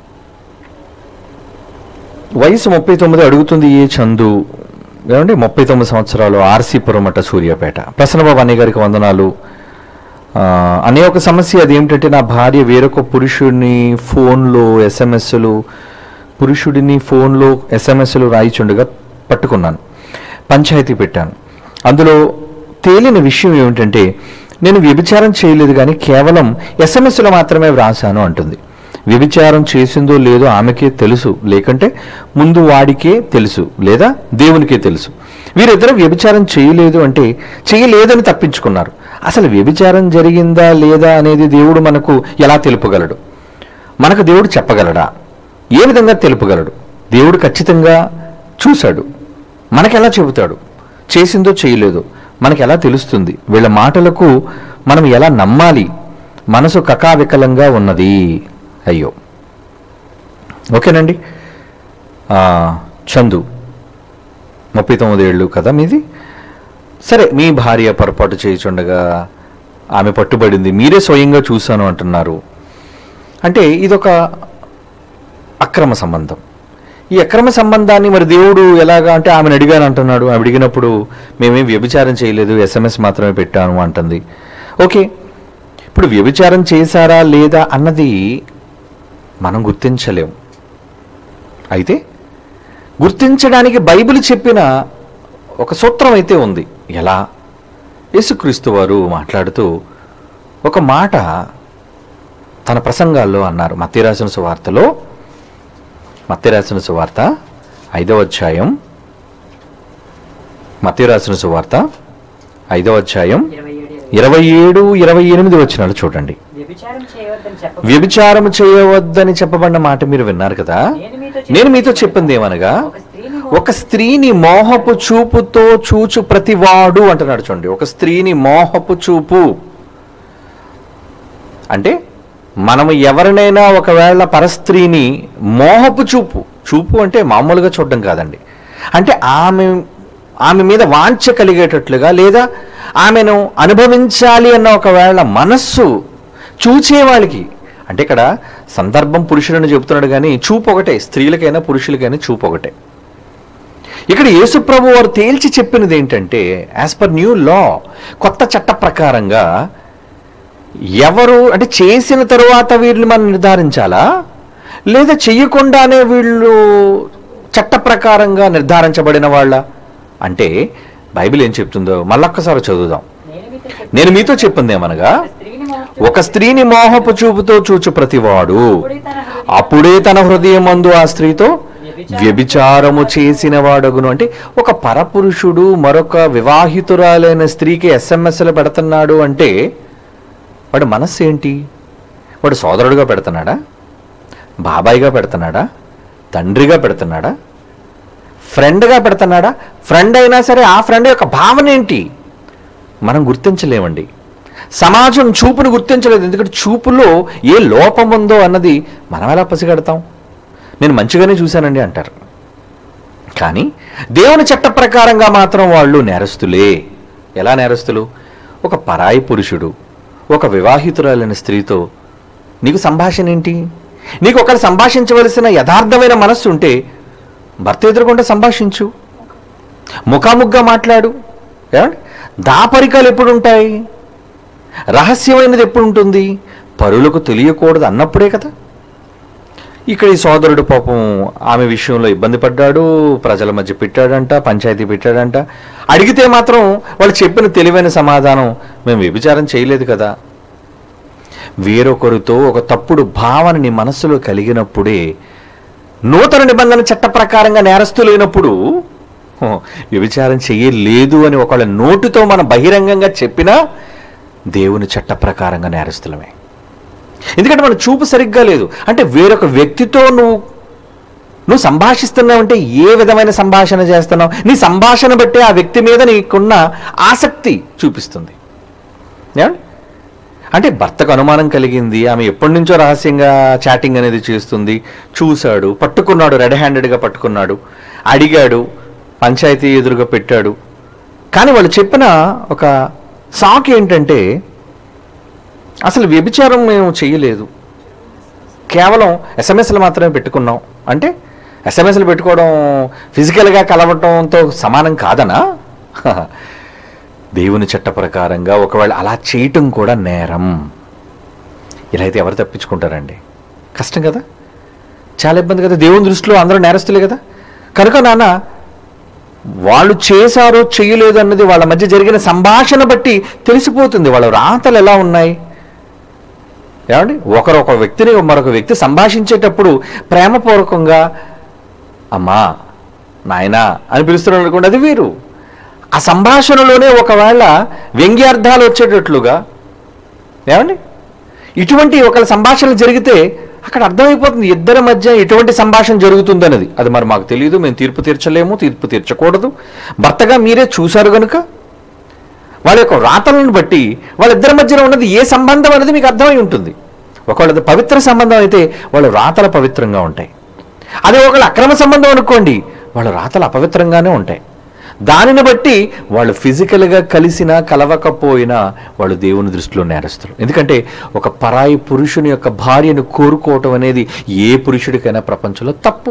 వయసు ముప్పై తొమ్మిది అడుగుతుంది ఏ చందు ఏమండి ముప్పై తొమ్మిది సంవత్సరాలు ఆర్సీ పురమట సూర్యాపేట ప్రసన్నబాబు అన్నయ్య గారికి వందనాలు ఆ, అనే ఒక సమస్య అది ఏమిటంటే నా భార్య వేరొక పురుషుడిని ఫోన్లో ఎస్ఎంఎస్లు పురుషుడిని ఫోన్లో ఎస్ఎంఎస్లు రాయిచుండగా పట్టుకున్నాను పంచాయతీ పెట్టాను అందులో తేలిన విషయం ఏమిటంటే నేను వ్యభిచారం చేయలేదు కానీ కేవలం ఎస్ఎంఎస్లో మాత్రమే వ్రాసాను అంటుంది వ్యభిచారం చేసిందో లేదో ఆమెకే తెలుసు లేకంటే ముందు వాడికే తెలుసు లేదా దేవునికే తెలుసు వీరిద్దరూ వ్యభిచారం చేయలేదు అంటే చేయలేదని తప్పించుకున్నారు అసలు వ్యభిచారం జరిగిందా లేదా అనేది దేవుడు మనకు ఎలా తెలుపగలడు మనకు దేవుడు చెప్పగలడా ఏ విధంగా తెలుపగలడు దేవుడు ఖచ్చితంగా చూశాడు మనకెలా చెబుతాడు చేసిందో చేయలేదో మనకు ఎలా తెలుస్తుంది వీళ్ళ మాటలకు మనం ఎలా నమ్మాలి మనసు కకావికలంగా ఉన్నది అయ్యో ఓకేనండి ఆ, చందు ముప్పై తొమ్మిది ఏళ్ళు కదా మీది సరే మీ భార్య పొరపాటు చేయుచుండగా ఆమె పట్టుబడింది మీరే స్వయంగా చూశాను అంటున్నారు అంటే ఇదొక అక్రమ సంబంధం ఈ అక్రమ సంబంధాన్ని మరి దేవుడు ఎలాగా అంటే ఆమెను అడిగాను అంటున్నాడు ఆమె అడిగినప్పుడు మేమేం వ్యభిచారం చేయలేదు ఎస్ఎంఎస్ మాత్రమే పెట్టాను అంటుంది ఓకే ఇప్పుడు వ్యభిచారం చేశారా లేదా అన్నది మనం గుర్తించలేం అయితే గుర్తించడానికి బైబిల్ చెప్పిన ఒక సూత్రం అయితే ఉంది ఎలా యేసుక్రీస్తు వారు మాట్లాడుతూ ఒక మాట తన ప్రసంగాల్లో అన్నారు మత్తి రాసిన సువార్తలో మత్తి రాసిన సువార్త ఐదవ అధ్యాయం మత్తి రాసిన సువార్త ఐదవ అధ్యాయం ఇరవై ఏడు ఇరవై ఇరవై ఏడు ఇరవై ఎనిమిది వచ్చినాడు చూడండి వ్యభిచారం చేయవద్దని చెప్ప వ్యభిచారం చేయవద్దని చెప్పబడిన మాట మీరు విన్నారు కదా నేను మీతో నేను మీతో చెప్పింది ఏమనగా ఒక స్త్రీని ఒక స్త్రీని మోహపు చూపుతో చూచు ప్రతివాడు అంటున్నాడు చూడండి ఒక స్త్రీని మోహపు చూపు అంటే మనము ఎవరినైనా ఒకవేళ పరస్త్రీని మోహపు చూపు చూపు అంటే మామూలుగా చూడడం కాదండి అంటే ఆమె ఆమె మీద వాంఛ కలిగేటట్లుగా లేదా ఆమెను అనుభవించాలి అన్న ఒకవేళ మనస్సు చూచే వాళ్ళకి అంటే ఇక్కడ సందర్భం పురుషులను చెబుతున్నాడు కానీ చూపు ఒకటే స్త్రీలకైనా పురుషులకైనా చూపు ఒకటే ఇక్కడ యేసుప్రభు వారు తేల్చి చెప్పినది ఏంటంటే యాజ్ పర్ న్యూ లా కొత్త చట్ట ప్రకారంగా ఎవరు అంటే చేసిన తరువాత వీళ్ళని మనం నిర్ధారించాలా లేదా చెయ్యకుండానే వీళ్ళు చట్ట ప్రకారంగా నిర్ధారించబడిన వాళ్ళ అంటే బైబిల్ ఏం చెప్తుందో మళ్ళొక్కసారి చదువుదాం నేను మీతో చెప్ప నేను మీతో చెప్పింది ఏమనగా ఒక స్త్రీని మోహపు ఒక స్త్రీని మోహపు చూపుతో చూచు ప్రతివాడు అప్పుడే తన హృదయం అప్పుడే తన హృదయమందు ఆ స్త్రీతో వ్యభిచారము చేసిన వాడగును అంటే ఒక పరపురుషుడు మరొక వివాహితురాలైన స్త్రీకి ఎస్ఎంఎస్లు పెడుతున్నాడు అంటే వాడి మనస్సు ఏంటి వాడు సోదరుడుగా పెడుతున్నాడా బాబాయిగా పెడుతున్నాడా తండ్రిగా పెడుతున్నాడా ఫ్రెండ్గా పెడుతున్నాడా ఫ్రెండ్ అయినా సరే ఆ ఫ్రెండ్ యొక్క భావన ఏంటి మనం గుర్తించలేమండి సమాజం చూపును గుర్తించలేదు ఎందుకంటే చూపులో ఏ లోపం ఉందో అన్నది మనం ఎలా పసిగడతాం నేను మంచిగానే చూశానండి అంటారు కానీ దేవుని చట్ట ప్రకారంగా మాత్రం వాళ్ళు నేరస్తులే ఎలా నేరస్తులు ఒక పరాయి పురుషుడు ఒక వివాహితురాలైన స్త్రీతో నీకు సంభాషణ ఏంటి నీకు ఒకరు సంభాషించవలసిన యథార్థమైన మనస్సు ఉంటే భర్త ఎదురుకుండా సంభాషించు ముఖాముగ్గా మాట్లాడు ఏమండి దాపరికాలు ఎప్పుడు ఉంటాయి రహస్యమైనది ఎప్పుడు ఉంటుంది పరులకు తెలియకూడదు అన్నప్పుడే కదా ఇక్కడ ఈ సోదరుడు పాపం ఆమె విషయంలో ఇబ్బంది పడ్డాడు ప్రజల మధ్య పెట్టాడంట పంచాయతీ పెట్టాడంట అడిగితే మాత్రం వాళ్ళు చెప్పిన తెలివైన సమాధానం మేము వ్యభిచారం చేయలేదు కదా వేరొకరితో ఒక తప్పుడు భావన నీ మనస్సులో కలిగినప్పుడే నూతన నిబంధన చట్ట ప్రకారంగా నేరస్తులైనప్పుడు హో, వ్యభిచారం చెయ్యలేదు అని ఒకళ్ళ నోటితో మనం బహిరంగంగా చెప్పినా దేవుని చట్ట ప్రకారంగా నేరస్తులమే ఎందుకంటే మన చూపు సరిగ్గా లేదు అంటే వేరొక వ్యక్తితో నువ్వు నువ్వు సంభాషిస్తున్నావంటే ఏ విధమైన సంభాషణ చేస్తున్నావు నీ సంభాషణ బట్టి ఆ వ్యక్తి మీద నీకున్న ఆసక్తి చూపిస్తుంది ఏమండి? అంటే భర్తకు అనుమానం కలిగింది ఆమె ఎప్పటి నుంచో రహస్యంగా చాటింగ్ అనేది చేస్తుంది చూశాడు పట్టుకున్నాడు రెడ్ హ్యాండెడ్గా పట్టుకున్నాడు అడిగాడు పంచాయతీ ఎదురుగా పెట్టాడు కానీ వాళ్ళు చెప్పిన ఒక సాక్ ఏంటంటే అసలు వ్యభిచారం మేము చెయ్యలేదు కేవలం ఎస్ఎంఎస్లు మాత్రమే పెట్టుకున్నాం అంటే ఎస్ఎంఎస్లు పెట్టుకోవడం ఫిజికల్గా కలవటంతో సమానం కాదనా దేవుని చట్ట ప్రకారంగా ఒకవేళ అలా చేయటం కూడా నేరం ఇలా అయితే ఎవరు తప్పించుకుంటారండి కష్టం కదా చాలా ఇబ్బంది కదా దేవుని దృష్టిలో అందరూ నేరస్తులే కదా కనుక నాన్న వాళ్ళు చేశారో చేయలేదు అన్నది వాళ్ళ మధ్య జరిగిన సంభాషణ బట్టి తెలిసిపోతుంది వాళ్ళ రాతలు ఎలా ఉన్నాయి ఏమండి ఒకరు ఒక వ్యక్తిని మరొక వ్యక్తి సంభాషించేటప్పుడు ప్రేమపూర్వకంగా అమ్మా నాయనా అని పిలుస్తున్నాడు అనుకోండి అది వేరు ఆ సంభాషణలోనే ఒకవేళ వ్యంగ్యార్థాలు వచ్చేటట్లుగా ఏమండి ఇటువంటి ఒకళ్ళ సంభాషణ జరిగితే అక్కడ అర్థమైపోతుంది ఇద్దరి మధ్య ఎటువంటి సంభాషణ జరుగుతుందన్నది అది మరి మాకు తెలియదు మేము తీర్పు తీర్చలేము తీర్పు తీర్చకూడదు భర్తగా మీరే చూశారు కనుక వాళ్ళ యొక్క రాతలను బట్టి వాళ్ళిద్దరి మధ్యన ఉన్నది ఏ సంబంధం అనేది మీకు అర్థమై ఉంటుంది ఒకవేళ పవిత్ర సంబంధం అయితే వాళ్ళ రాతలు పవిత్రంగా ఉంటాయి అదే ఒకళ్ళ అక్రమ సంబంధం అనుకోండి వాళ్ళ రాతలు అపవిత్రంగానే ఉంటాయి దానిని బట్టి వాళ్ళు ఫిజికల్గా కలిసినా కలవకపోయినా వాళ్ళు దేవుని దృష్టిలో నేరస్తారు ఎందుకంటే ఒక పరాయి పురుషుని యొక్క భార్యను కోరుకోవటం అనేది ఏ పురుషుడికైనా ప్రపంచంలో తప్పు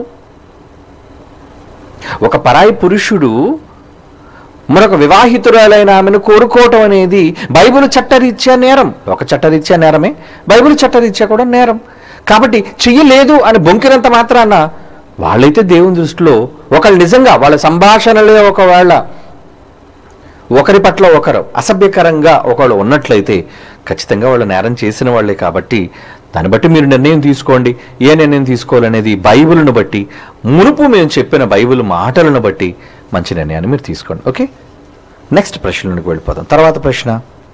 ఒక పరాయి పురుషుడు మరొక వివాహితురాలైన ఆమెను కోరుకోవటం అనేది బైబిల్ చట్టరీత్యా నేరం ఒక చట్టరీత్యా నేరమే బైబిల్ చట్టరీత్యా కూడా నేరం కాబట్టి చెయ్యలేదు అని బొంకినంత మాత్రాన వాళ్ళైతే దేవుని దృష్టిలో ఒకళ్ళు నిజంగా వాళ్ళ సంభాషణలే ఒకవేళ ఒకరి పట్ల ఒకరు అసభ్యకరంగా ఒకళ్ళు ఉన్నట్లయితే ఖచ్చితంగా వాళ్ళు నేరం చేసిన వాళ్ళే కాబట్టి దాన్ని బట్టి మీరు నిర్ణయం తీసుకోండి ఏ నిర్ణయం తీసుకోవాలనేది బైబిల్ను బట్టి మునుపు మేము చెప్పిన బైబిల్ మాటలను బట్టి మంచి నిర్ణయాన్ని మీరు తీసుకోండి ఓకే నెక్స్ట్ ప్రశ్నలోనికి వెళ్ళిపోతాం తర్వాత ప్రశ్న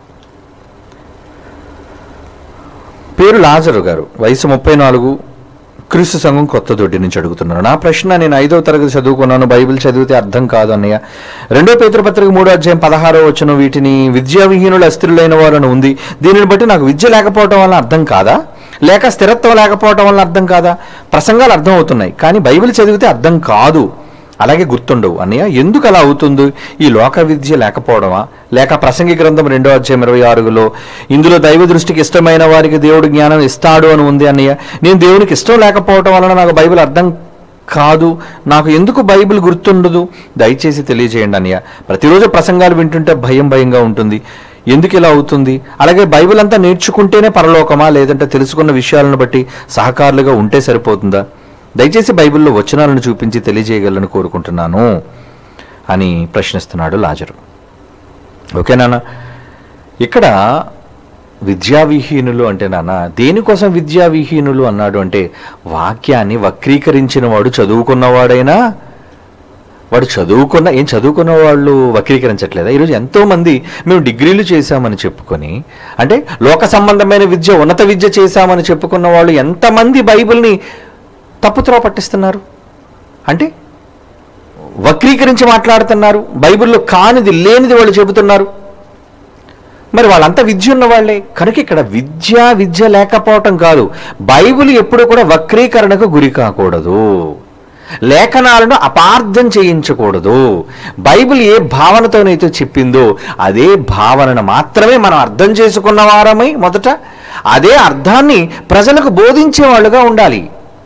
పేరు లాజరు గారు వయసు ముప్పై నాలుగు క్రీస్తు సంఘం కొత్త దొడ్డి నుంచి అడుగుతున్నాను నా ప్రశ్న నేను ఐదవ తరగతి చదువుకున్నాను బైబిల్ చదివితే అర్థం కాదు అన్నయ్య రెండో పేతృపత్రిక మూడో అధ్యాయం పదహారో వచ్చిన వీటిని విద్యావిహీనులు అస్థిరులైన వారని ఉంది దీనిని బట్టి నాకు విద్య లేకపోవటం వల్ల అర్థం కాదా లేక స్థిరత్వం లేకపోవటం వల్ల అర్థం కాదా ప్రసంగాలు అర్థం అవుతున్నాయి కానీ బైబిల్ చదివితే అర్థం కాదు అలాగే గుర్తుండవు అన్నయ్య ఎందుకు అలా అవుతుంది ఈ లోక విద్య లేకపోవడమా లేక ప్రసంగి గ్రంథం రెండో అధ్యాయం ఇరవై ఆరులో ఇందులో దైవ దృష్టికి ఇష్టమైన వారికి దేవుడు జ్ఞానం ఇస్తాడు అని ఉంది అన్నయ్య నేను దేవునికి ఇష్టం లేకపోవడం వలన నాకు బైబిల్ అర్థం కాదు నాకు ఎందుకు బైబిల్ గుర్తుండదు దయచేసి తెలియజేయండి అన్నయ్య ప్రతిరోజు ప్రసంగాలు వింటుంటే భయం భయంగా ఉంటుంది ఎందుకు ఇలా అవుతుంది అలాగే బైబిల్ అంతా నేర్చుకుంటేనే పరలోకమా లేదంటే తెలుసుకున్న విషయాలను బట్టి సహకారులుగా ఉంటే సరిపోతుందా దయచేసి బైబిల్లో వచనాలను చూపించి తెలియజేయగలను కోరుకుంటున్నాను అని ప్రశ్నిస్తున్నాడు లాజరు ఓకే నాన్న ఇక్కడ విద్యావిహీనులు అంటే నాన్న దేనికోసం విద్యావిహీనులు అన్నాడు అంటే వాక్యాన్ని వక్రీకరించిన వాడు చదువుకున్నవాడైనా వాడు చదువుకున్న ఏం చదువుకున్న వాళ్ళు వక్రీకరించట్లేదా ఈరోజు ఎంతో మంది మేము డిగ్రీలు చేశామని చెప్పుకొని అంటే లోక సంబంధమైన విద్య ఉన్నత విద్య చేశామని చెప్పుకున్న వాళ్ళు ఎంతమంది బైబిల్ని తప్పుత్రవ పట్టిస్తున్నారు అంటే వక్రీకరించి మాట్లాడుతున్నారు బైబిల్లో కానిది లేనిది వాళ్ళు చెబుతున్నారు మరి వాళ్ళంతా విద్య ఉన్న వాళ్ళే కనుక ఇక్కడ విద్య విద్య లేకపోవటం కాదు బైబిల్ ఎప్పుడు కూడా వక్రీకరణకు గురి కాకూడదు లేఖనాలను అపార్థం చేయించకూడదు బైబిల్ ఏ భావనతోనైతే చెప్పిందో అదే భావనను మాత్రమే మనం అర్థం చేసుకున్న వారమై మొదట అదే అర్థాన్ని ప్రజలకు బోధించే వాళ్ళుగా ఉండాలి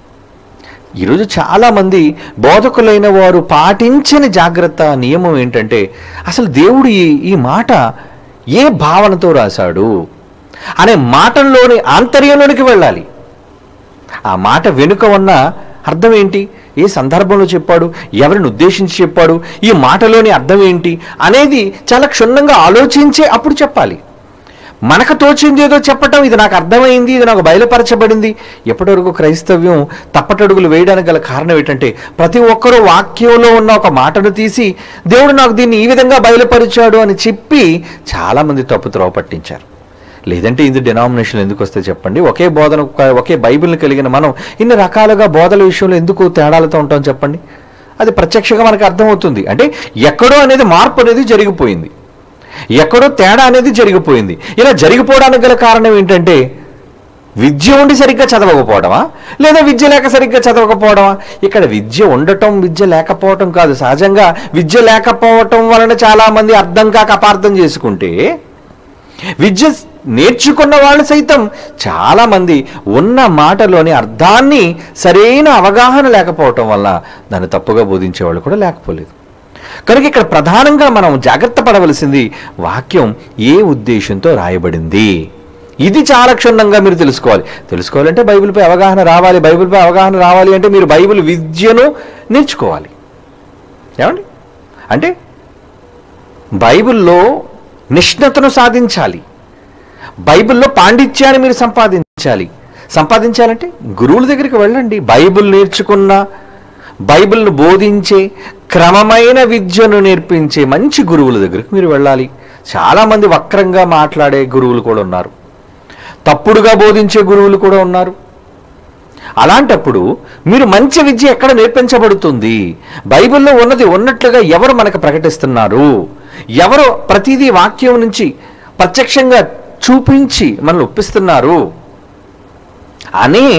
ఈరోజు చాలామంది బోధకులైన వారు పాటించని జాగ్రత్త నియమం ఏంటంటే అసలు దేవుడు ఈ ఈ మాట ఏ భావనతో రాశాడు అనే మాటల్లోని ఆంతర్యంలోనికి వెళ్ళాలి ఆ మాట వెనుక ఉన్న అర్థం ఏంటి ఏ సందర్భంలో చెప్పాడు ఎవరిని ఉద్దేశించి చెప్పాడు ఈ మాటలోని అర్థం ఏంటి అనేది చాలా క్షుణ్ణంగా ఆలోచించే అప్పుడు చెప్పాలి మనకు తోచింది ఏదో చెప్పటం ఇది నాకు అర్థమైంది ఇది నాకు బయలుపరచబడింది ఎప్పటివరకు క్రైస్తవ్యం తప్పటడుగులు వేయడానికి గల కారణం ఏంటంటే ప్రతి ఒక్కరూ వాక్యంలో ఉన్న ఒక మాటను తీసి దేవుడు నాకు దీన్ని ఈ విధంగా బయలుపరిచాడు అని చెప్పి చాలామంది తప్పు త్రోవ పట్టించారు లేదంటే ఇది డినామినేషన్ ఎందుకు వస్తే చెప్పండి ఒకే బోధన ఒకే బైబిల్ని కలిగిన మనం ఇన్ని రకాలుగా బోధల విషయంలో ఎందుకు తేడాలతో ఉంటాం చెప్పండి అది ప్రత్యక్షంగా మనకు అర్థమవుతుంది అంటే ఎక్కడో అనేది మార్పు అనేది జరిగిపోయింది ఎక్కడో తేడా అనేది జరిగిపోయింది ఇలా జరిగిపోవడానికి గల కారణం ఏంటంటే విద్య ఉండి సరిగ్గా చదవకపోవడమా లేదా విద్య లేక సరిగ్గా చదవకపోవడమా ఇక్కడ విద్య ఉండటం విద్య లేకపోవటం కాదు సహజంగా విద్య లేకపోవటం వలన చాలామంది అర్థం కాక అపార్థం చేసుకుంటే విద్య నేర్చుకున్న వాళ్ళు సైతం చాలామంది ఉన్న మాటలోని అర్థాన్ని సరైన అవగాహన లేకపోవటం వల్ల దాన్ని తప్పుగా బోధించే వాళ్ళు కూడా లేకపోలేదు కనుక ఇక్కడ ప్రధానంగా మనం జాగ్రత్త పడవలసింది వాక్యం ఏ ఉద్దేశంతో రాయబడింది ఇది చాలా క్షుణ్ణంగా మీరు తెలుసుకోవాలి తెలుసుకోవాలంటే బైబిల్పై అవగాహన రావాలి బైబిల్పై అవగాహన రావాలి అంటే మీరు బైబిల్ విద్యను నేర్చుకోవాలి ఏమండి అంటే బైబిల్లో నిష్ణతను సాధించాలి బైబిల్లో పాండిత్యాన్ని మీరు సంపాదించాలి సంపాదించాలంటే గురువుల దగ్గరికి వెళ్ళండి బైబిల్ నేర్చుకున్న బైబిల్ను బోధించే క్రమమైన విద్యను నేర్పించే మంచి గురువుల దగ్గరికి మీరు వెళ్ళాలి చాలామంది వక్రంగా మాట్లాడే గురువులు కూడా ఉన్నారు తప్పుడుగా బోధించే గురువులు కూడా ఉన్నారు అలాంటప్పుడు మీరు మంచి విద్య ఎక్కడ నేర్పించబడుతుంది బైబిల్లో ఉన్నది ఉన్నట్లుగా ఎవరు మనకు ప్రకటిస్తున్నారు ఎవరు ప్రతిదీ వాక్యం నుంచి ప్రత్యక్షంగా చూపించి మనల్ని ఒప్పిస్తున్నారు అని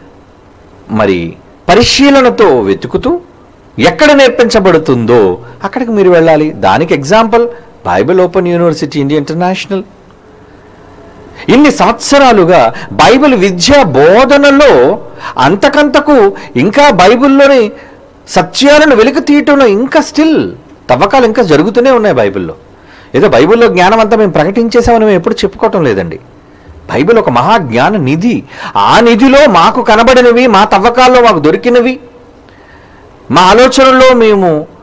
మరి పరిశీలనతో వెతుకుతూ ఎక్కడ నేర్పించబడుతుందో అక్కడికి మీరు వెళ్ళాలి దానికి example Bible Open University India International ఇన్ని సంవత్సరాలుగా బైబిల్ విద్యా బోధనలో అంతకంతకు ఇంకా బైబిల్లోని సత్యాలను వెలికి తీయటంలో ఇంకా స్టిల్ తవ్వకాలు ఇంకా జరుగుతూనే ఉన్నాయి బైబిల్లో ఏదో బైబిల్లో జ్ఞానం అంతా మేము ప్రకటించేసామని మేము ఎప్పుడు చెప్పుకోవటం లేదండి బైబిల్ ఒక మహా జ్ఞాన నిధి ఆ నిధిలో మాకు కనబడినవి మా తవ్వకాల్లో మాకు దొరికినవి మా ఆలోచనల్లో మేము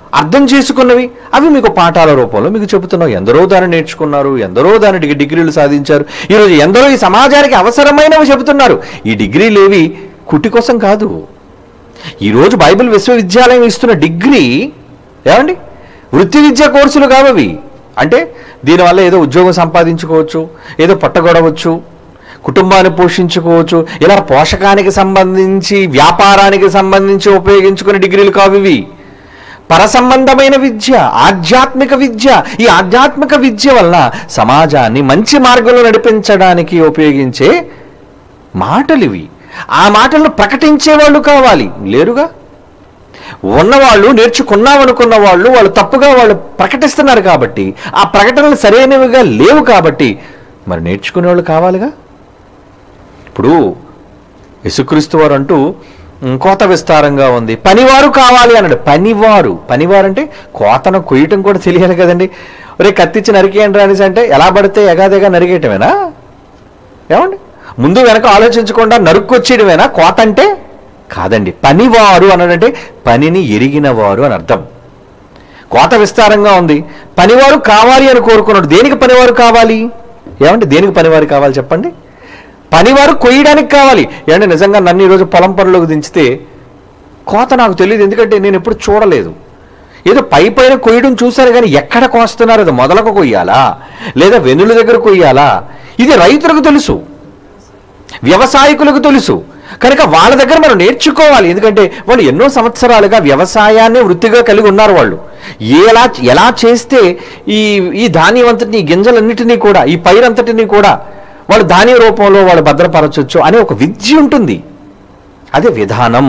అర్థం చేసుకున్నవి అవి మీకు పాఠాల రూపంలో మీకు చెబుతున్నాం ఎందరో దాన్ని నేర్చుకున్నారు ఎందరో దాని డిగ్రీ- డిగ్రీలు సాధించారు ఈరోజు ఎందరో ఈ సమాజానికి అవసరమైనవి చెబుతున్నారు ఈ డిగ్రీలు ఏవి కుట్టి కోసం కాదు ఈరోజు బైబిల్ విశ్వవిద్యాలయం ఇస్తున్న డిగ్రీ ఏమండి వృత్తి విద్యా కోర్సులు కావవి అంటే దీనివల్ల ఏదో ఉద్యోగం సంపాదించుకోవచ్చు ఏదో పట్టగొడవచ్చు కుటుంబాన్ని పోషించుకోవచ్చు ఇలా పోషకానికి సంబంధించి వ్యాపారానికి సంబంధించి ఉపయోగించుకునే డిగ్రీలు కావు ఇవి పరసంబంధమైన విద్య ఆధ్యాత్మిక విద్య ఈ ఆధ్యాత్మిక విద్య వలన సమాజాన్ని మంచి మార్గంలో నడిపించడానికి ఉపయోగించే మాటలు ఇవి ఆ మాటలను ప్రకటించే వాళ్ళు కావాలి లేరుగా ఉన్నవాళ్ళు నేర్చుకున్నామనుకున్న వాళ్ళు వాళ్ళు తప్పుగా వాళ్ళు ప్రకటిస్తున్నారు కాబట్టి ఆ ప్రకటనలు సరైనవిగా లేవు కాబట్టి మరి నేర్చుకునే వాళ్ళు కావాలిగా ఇప్పుడు యేసుక్రీస్తు వారు అంటూ "ఉమ్, కోత విస్తారంగా ఉంది పనివారు కావాలి అన్నాడు పనివారు పనివారు అంటే కోతను కొయ్యటం కూడా తెలియాలి కదండి ఒరే కత్తిచ్చి నరికేయండి అనేసి అంటే ఎలా పడితే ఎగాదిగా నరికేయటమేనా ఏమండి ముందు వెనక ఆలోచించకుండా నరుక్కొచ్చేయడమేనా కోత అంటే కాదండి పనివారు అన్నాడంటే పనిని ఎరిగిన వారు అని అర్థం కోత విస్తారంగా ఉంది పనివారు కావాలి అని కోరుకున్నాడు దేనికి పనివారు కావాలి ఏమండి దేనికి పనివారు కావాలి చెప్పండి పనివారు కొయ్యడానికి కావాలి ఏమంటే నిజంగా నన్ను ఈరోజు పొలం పనులకు దించితే కోత నాకు తెలియదు ఎందుకంటే నేను ఎప్పుడు చూడలేదు ఏదో పై పైన కొయ్యడం చూశారు కానీ ఎక్కడ కోస్తున్నారు అది మొదలకు కొయ్యాలా లేదా వెన్నుల దగ్గర కొయ్యాలా ఇది రైతులకు తెలుసు వ్యవసాయకులకు తెలుసు కనుక వాళ్ళ దగ్గర మనం నేర్చుకోవాలి ఎందుకంటే వాళ్ళు ఎన్నో సంవత్సరాలుగా వ్యవసాయాన్ని వృత్తిగా కలిగి ఉన్నారు వాళ్ళు ఎలా ఎలా చేస్తే ఈ ఈ ధాన్యం అంతటిని ఈ గింజలన్నిటినీ కూడా ఈ పైరంతటినీ కూడా వాళ్ళు ధాన్య రూపంలో వాళ్ళు భద్రపరచొచ్చు అనే ఒక విద్య ఉంటుంది అదే విధానం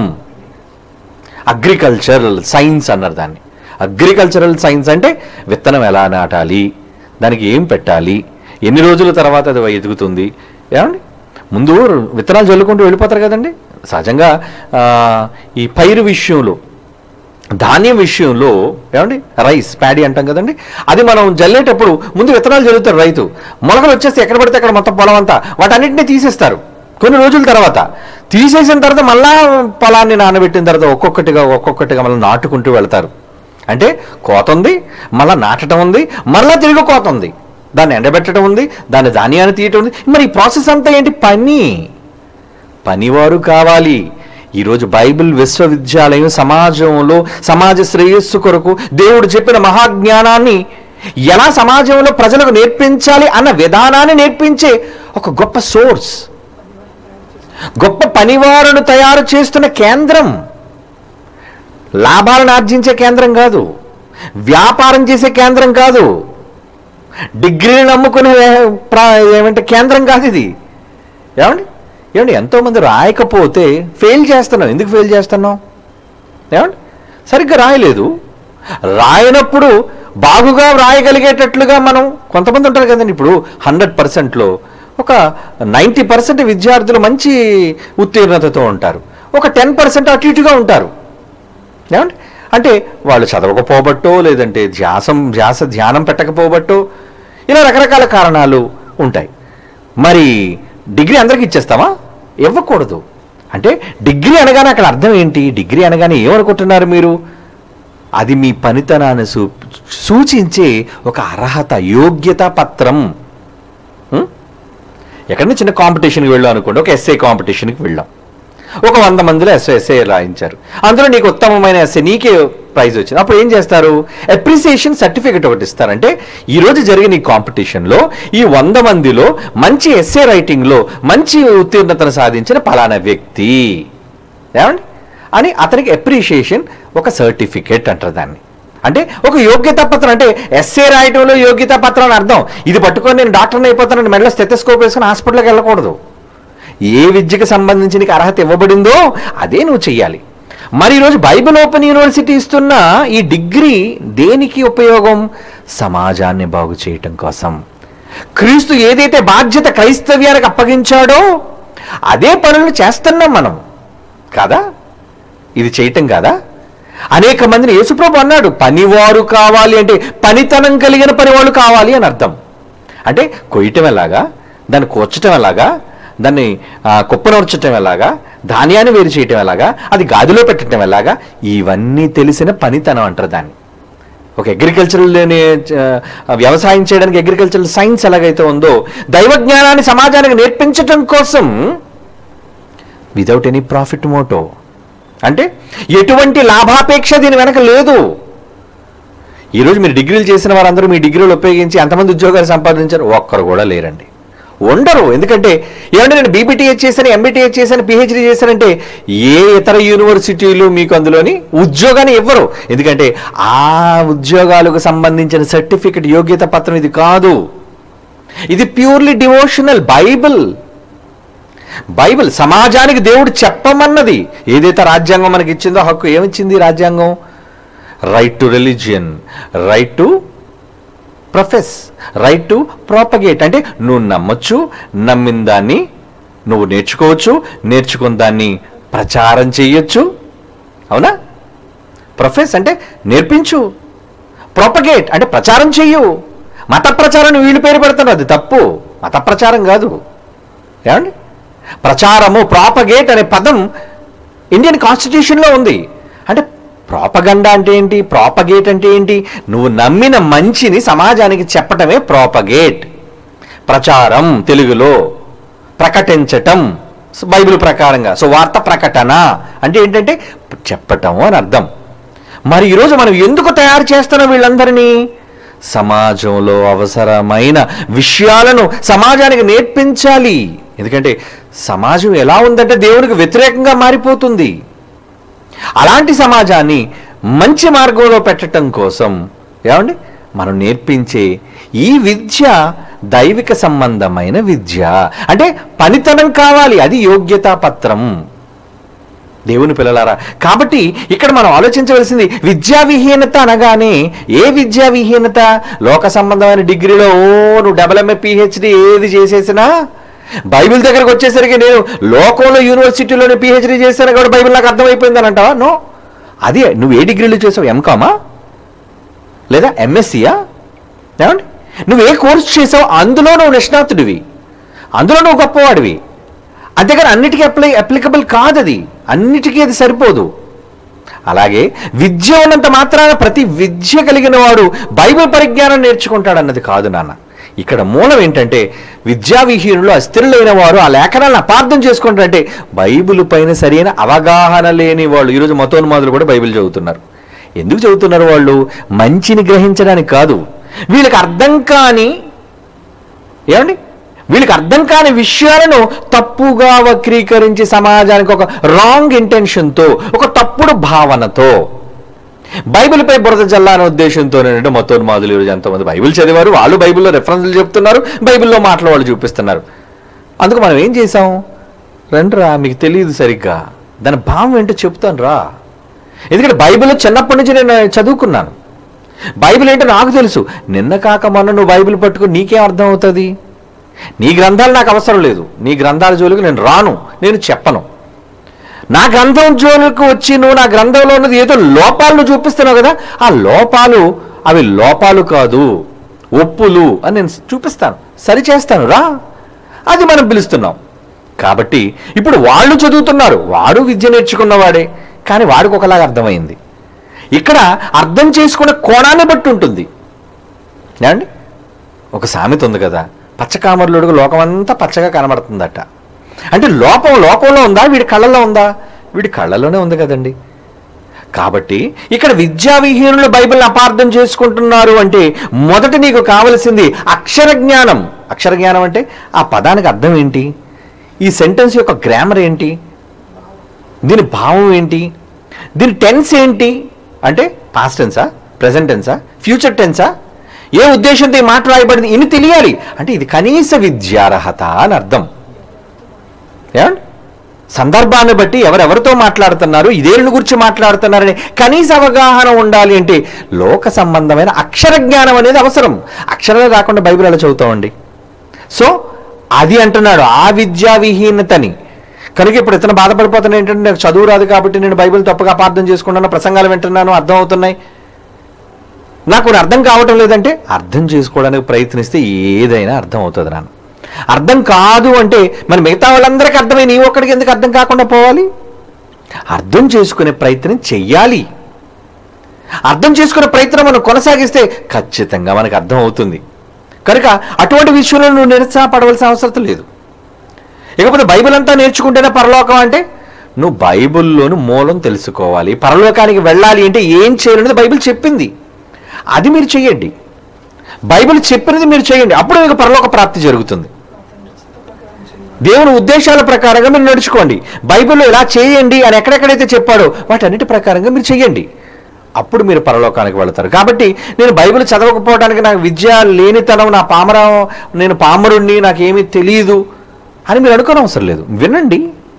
అగ్రికల్చరల్ సైన్స్ అన్నారు దాన్ని అగ్రికల్చరల్ సైన్స్ అంటే విత్తనం ఎలా నాటాలి దానికి ఏం పెట్టాలి ఎన్ని రోజుల తర్వాత అది ఎదుగుతుంది ఏమండి ముందు విత్తనాలు చల్లుకుంటూ వెళ్ళిపోతారు కదండి సహజంగా ఆ, ఈ పైరు విషయంలో ధాన్యం విషయంలో ఏమండి రైస్ ప్యాడీ అంటాం కదండి అది మనం జల్లేటప్పుడు ముందు విత్తనాలు జల్లుతారు రైతు మొలకలు వచ్చేస్తే ఎక్కడ పడితే అక్కడ మొత్తం పొలం అంతా వాటన్నిటిని తీసేస్తారు కొన్ని రోజుల తర్వాత తీసేసిన తర్వాత మళ్ళా పొలాన్ని నానబెట్టిన తర్వాత ఒక్కొక్కటిగా ఒక్కొక్కటిగా మళ్ళీ నాటుకుంటూ వెళ్తారు అంటే కోత ఉంది మళ్ళీ నాటడం ఉంది మళ్ళీ తిరిగి కోత ఉంది దాన్ని ఎండబెట్టడం ఉంది దాన్ని ధాన్యాన్ని తీయటం ఉంది మరి ఈ ప్రాసెస్ అంతా ఏంటి పని పనివారు కావాలి ఈరోజు బైబిల్ విశ్వవిద్యాలయం సమాజంలో సమాజ శ్రేయస్సు కొరకు దేవుడు చెప్పిన మహాజ్ఞానాన్ని ఎలా సమాజంలో ప్రజలకు నేర్పించాలి అన్న విధానాన్ని నేర్పించే ఒక గొప్ప సోర్స్ గొప్ప పనివారును తయారు చేస్తున్న కేంద్రం లాభాలను ఆర్జించే కేంద్రం కాదు వ్యాపారం చేసే కేంద్రం కాదు డిగ్రీని నమ్ముకునే ప్రా- ఏమంటే కేంద్రం కాదు ఇది ఏమండి ఏమండి ఎంతోమంది రాయకపోతే ఫెయిల్ చేస్తున్నాం ఎందుకు ఫెయిల్ చేస్తున్నాం ఏమండి సరిగ్గా రాయలేదు రాయనప్పుడు బాగుగా రాయగలిగేటట్లుగా మనం కొంతమంది ఉంటారు కదండి ఇప్పుడు హండ్రెడ్ పర్సెంట్లో ఒక నైంటీ పర్సెంట్ విద్యార్థులు మంచి ఉత్తీర్ణతతో ఉంటారు ఒక టెన్ పర్సెంట్ అటు ఇటుగా ఉంటారు ఏమండి అంటే వాళ్ళు చదవకపోబట్టో లేదంటే ధ్యాసం ధ్యాస ధ్యానం పెట్టకపోబట్టో ఇలా రకరకాల కారణాలు ఉంటాయి మరి డిగ్రీ అందరికి ఇచ్చేస్తామా ఇవ్వకూడదు అంటే డిగ్రీ అనగానే అక్కడ అర్థం ఏంటి డిగ్రీ అనగానే ఏమనుకుంటున్నారు మీరు అది మీ పనితనాన్ని సూ సూచించే ఒక అర్హత యోగ్యత పత్రం ఉం? ఎక్కడైనా చిన్న కాంపిటీషన్కి వెళ్ళాం అనుకోండి ఒక ఎస్ఏ కాంపిటీషన్కి వెళ్ళాం ఒక వంద మందిలో ఎస్ఏ ఎస్ఏ రాయించారు అందులో నీకు ఉత్తమమైన ఎస్ఏ నీకే ప్రైజ్ వచ్చింది అప్పుడు ఏం చేస్తారు అప్రిసియేషన్ సర్టిఫికెట్ ఒకటి ఇస్తారంటే ఈ రోజు జరిగిన ఈ కాంపిటీషన్లో ఈ వంద మందిలో మంచి ఎస్ఏ రైటింగ్లో మంచి ఉత్తీర్ణతను సాధించిన పలానా వ్యక్తి ఏమండి అని అతనికి అప్రిషియేషన్ ఒక సర్టిఫికేట్ అంటారు దాన్ని అంటే ఒక యోగ్యతా పత్రం అంటే ఎస్ఏ రాయటంలో యోగ్యతా పత్రం అని అర్థం ఇది పట్టుకొని నేను డాక్టర్ని అయిపోతానని మెడలో స్టెథోస్కోప్ వేసుకొని హాస్పిటల్కి వెళ్ళకూడదు ఏ విద్యకు సంబంధించి నీకు అర్హత ఇవ్వబడిందో అదే నువ్వు చెయ్యాలి మరి ఈరోజు బైబిల్ ఓపెన్ యూనివర్సిటీ ఇస్తున్న ఈ డిగ్రీ దేనికి ఉపయోగం సమాజాన్ని బాగు చేయటం కోసం క్రీస్తు ఏదైతే బాధ్యత క్రైస్తవ్యానికి అప్పగించాడో అదే పనులు చేస్తున్నాం మనం కాదా ఇది చేయటం కాదా అనేక మందిని యేసుప్రభు అన్నాడు పనివారు కావాలి అంటే పనితనం కలిగిన పనివాళ్ళు కావాలి అని అర్థం అంటే కొయ్యటం ఎలాగా దాన్ని కూర్చటం ఎలాగా దాన్ని ఆ, కుప్పనూర్చటం ఎలాగా ధాన్యాన్ని వేరు చేయటం ఎలాగా అది గాదిలో పెట్టడం ఎలాగా ఇవన్నీ తెలిసిన పనితనం అంటారు దాన్ని ఒక అగ్రికల్చరల్ వ్యవసాయం చేయడానికి అగ్రికల్చరల్ సైన్స్ ఎలాగైతే ఉందో దైవ జ్ఞానాన్ని సమాజానికి నేర్పించటం కోసం వితౌట్ ఎనీ ప్రాఫిట్ మోటో అంటే ఎటువంటి లాభాపేక్ష దీని వెనక లేదు ఈరోజు మీరు డిగ్రీలు చేసిన వారందరూ మీ డిగ్రీలు ఉపయోగించి ఎంతమంది ఉద్యోగాలు సంపాదించారు ఒక్కరు కూడా లేరండి ఉండరు ఎందుకంటే ఏమంటే నేను బీబీటీహెచ్ చేశాను ఎంబీటీహెచ్ చేశాను పిహెచ్డీ చేశానంటే ఏ ఇతర యూనివర్సిటీలు మీకు అందులోని ఉద్యోగాన్ని ఇవ్వరు ఎందుకంటే ఆ ఉద్యోగాలకు సంబంధించిన సర్టిఫికెట్ యోగ్యత పత్రం ఇది కాదు ఇది ప్యూర్లీ డివోషనల్ బైబిల్ బైబిల్ సమాజానికి దేవుడు చెప్పమన్నది ఏదైతే రాజ్యాంగం మనకి ఇచ్చిందో హక్కు ఏమిచ్చింది రాజ్యాంగం right to religion right to profess right to propagate అంటే నువ్వు నమ్మొచ్చు నమ్మిన దాన్ని నువ్వు నేర్చుకోవచ్చు నేర్చుకున్న దాన్ని ప్రచారం చేయొచ్చు అవునా ప్రొఫెస్ అంటే నేర్పించు ప్రాపగేట్ అంటే ప్రచారం చెయ్యు మత ప్రచారం వీళ్ళు పేరు పెడుతున్నారు అది తప్పు మత ప్రచారం కాదు ఏమండి ప్రచారము ప్రాపగేట్ అనే పదం ఇండియన్ కాన్స్టిట్యూషన్లో ఉంది అంటే ప్రాపగండా అంటే ఏంటి ప్రాపగేట్ అంటే ఏంటి నువ్వు నమ్మిన మంచిని సమాజానికి చెప్పటమే ప్రాపగేట్ ప్రచారం తెలుగులో ప్రకటించటం సో బైబిల్ ప్రకారంగా సో వార్త ప్రకటన అంటే ఏంటంటే చెప్పటం అని అర్థం మరి ఈరోజు మనం ఎందుకు తయారు చేస్తున్నాం వీళ్ళందరినీ సమాజంలో అవసరమైన విషయాలను సమాజానికి నేర్పించాలి ఎందుకంటే సమాజం ఎలా ఉందంటే దేవునికి వ్యతిరేకంగా మారిపోతుంది అలాంటి సమాజాన్ని మంచి మార్గంలో పెట్టడం కోసం ఏమండి మనం నేర్పించే ఈ విద్య దైవిక సంబంధమైన విద్య అంటే పనితనం కావాలి అది యోగ్యతా పత్రం దేవుని పిల్లలారా కాబట్టి ఇక్కడ మనం ఆలోచించవలసింది విద్యా విహీనత అనగానే ఏ విద్యా విహీనత లోక సంబంధమైన డిగ్రీలో ఓ నువ్వు డబల్ ఎంఏ పిహెచ్డి ఏది చేసేసినా బైబిల్ దగ్గరకు వచ్చేసరికి నేను లోకంలో యూనివర్సిటీలోనే పిహెచ్డి చేశాను కూడా బైబిల్ నాకు అర్థమైపోయిందని అంటావా నో అది నువ్వు ఏ డిగ్రీలు చేసావు ఎంకామా లేదా ఎంఎస్సీయా ఏమండి నువ్వు ఏ కోర్స్ చేసావు అందులో నువ్వు నిష్ణాతుడివి అందులో నువ్వు గొప్పవాడివి అంతేగాని అన్నిటికీ అప్లై అప్లికబుల్ కాదు అది అన్నిటికీ అది సరిపోదు అలాగే విద్య ఉన్నంత మాత్రాన ప్రతి విద్య కలిగిన వాడు బైబిల్ పరిజ్ఞానం నేర్చుకుంటాడు అన్నది కాదు నాన్న ఇక్కడ మూలం ఏంటంటే విద్యా విహీనులు అస్థిరులైన వారు ఆ లేఖనాలను అపార్థం చేసుకుంటారంటే బైబిల్ పైన సరైన అవగాహన లేని వాళ్ళు ఈరోజు మతోన్మాదులు కూడా బైబిల్ చదువుతున్నారు ఎందుకు చదువుతున్నారు వాళ్ళు మంచిని గ్రహించడానికి కాదు వీళ్ళకి అర్థం కాని ఏమండి వీళ్ళకి అర్థం కాని విషయాలను తప్పుగా వక్రీకరించి సమాజానికి ఒక రాంగ్ ఇంటెన్షన్తో ఒక తప్పుడు భావనతో బైబిల్పై బురద జల్లానే ఉద్దేశంతో ఏంటంటే మతోన్మాదులు ఈరోజు ఎంతోమంది బైబిల్ చదివారు వాళ్ళు బైబిల్లో రెఫరెన్స్లు చెప్తున్నారు బైబిల్లో మాటలు వాళ్ళు చూపిస్తున్నారు అందుకు మనం ఏం చేసాం రండిరా మీకు తెలియదు సరిగ్గా దాని భావం ఏంటో చెప్తాను రా ఎందుకంటే బైబిల్ చిన్నప్పటి నుంచి నేను చదువుకున్నాను బైబిల్ ఏంటో నాకు తెలుసు నిన్న కాక మొన్న నువ్వు బైబిల్ పట్టుకుని నీకేం అర్థం అవుతుంది నీ గ్రంథాలు నాకు అవసరం లేదు నీ గ్రంథాల జోలికి నేను రాను నేను చెప్పను నా గ్రంథం జోలికి వచ్చి నువ్వు నా గ్రంథంలో ఉన్నది ఏదో లోపాలు నువ్వు చూపిస్తున్నావు కదా ఆ లోపాలు అవి లోపాలు కాదు ఒప్పులు అని నేను చూపిస్తాను సరి చేస్తాను రా అది మనం పిలుస్తున్నాం కాబట్టి ఇప్పుడు వాళ్ళు చదువుతున్నారు వాడు విద్య నేర్చుకున్నవాడే కానీ వాడికి ఒకలాగా అర్థమైంది ఇక్కడ అర్థం చేసుకునే కోణాన్ని బట్టి ఉంటుంది ఏమండి ఒక సామెత ఉంది కదా పచ్చకామరులుడుగు లోకమంతా పచ్చగా కనబడుతుందట అంటే లోపం లోపంలో ఉందా వీడి కళ్ళల్లో ఉందా వీడి కళ్ళలోనే ఉంది కదండి కాబట్టి ఇక్కడ విద్యా విహీనులు బైబిల్ని అపార్థం చేసుకుంటున్నారు అంటే మొదట నీకు కావలసింది అక్షర జ్ఞానం అక్షర జ్ఞానం అంటే ఆ పదానికి అర్థం ఏంటి ఈ సెంటెన్స్ యొక్క గ్రామర్ ఏంటి దీని భావం ఏంటి దీని టెన్స్ ఏంటి అంటే పాస్ట్ టెన్సా ప్రజెంట్ టెన్సా ఫ్యూచర్ టెన్సా ఏ ఉద్దేశంతో ఈ మాట రాయబడింది ఇన్ని తెలియాలి అంటే ఇది కనీస విద్యార్హత అని అర్థం ఏమండి సందర్భాన్ని బట్టి ఎవరెవరితో మాట్లాడుతున్నారు ఇదేళ్ళ గురించి మాట్లాడుతున్నారని కనీస అవగాహన ఉండాలి అంటే లోక సంబంధమైన అక్షర జ్ఞానం అనేది అవసరం అక్షరాలు రాకుండా బైబిల్ ఎలా చదువుతామండి సో అది అంటున్నాడు ఆ విద్యా విహీనతని కనుక ఇప్పుడు ఇతను బాధపడిపోతున్నా ఏంటంటే నాకు చదువు రాదు కాబట్టి నేను బైబిల్ తప్పుగా అపార్థం చేసుకున్నాను ప్రసంగాలు వింటున్నాను అర్థం అవుతున్నాయి నాకు కొన్ని అర్థం కావటం లేదంటే అర్థం చేసుకోవడానికి ప్రయత్నిస్తే ఏదైనా అర్థం అవుతుంది నాన్న అర్థం కాదు అంటే మరి మిగతా వాళ్ళందరికీ అర్థమై నీ ఒక్కడికి ఎందుకు అర్థం కాకుండా పోవాలి అర్థం చేసుకునే ప్రయత్నం చెయ్యాలి అర్థం చేసుకునే ప్రయత్నం మనం కొనసాగిస్తే ఖచ్చితంగా మనకు అర్థం అవుతుంది కనుక అటువంటి విషయంలో నువ్వు నిరుత్సాహపడవలసిన అవసరం లేదు ఇకపోతే బైబిల్ అంతా నేర్చుకుంటేనే పరలోకం అంటే నువ్వు బైబిల్లోని మూలం తెలుసుకోవాలి పరలోకానికి వెళ్ళాలి అంటే ఏం చేయాలనేది బైబిల్ చెప్పింది అది మీరు చేయండి బైబిల్ చెప్పినది మీరు చేయండి అప్పుడు మీకు పరలోక ప్రాప్తి జరుగుతుంది దేవుని ఉద్దేశాల ప్రకారంగా మీరు నడుచుకోండి బైబిల్లో ఇలా చేయండి అని ఎక్కడెక్కడైతే చెప్పాడో వాటన్నిటి ప్రకారంగా మీరు చేయండి అప్పుడు మీరు పరలోకానికి వెళతారు కాబట్టి నేను బైబిల్ చదవకపోవడానికి నాకు విద్య లేనితనం నా పామరం నేను పామరుణ్ణి నాకేమీ తెలియదు అని మీరు అనుకోని అవసరం లేదు వినండి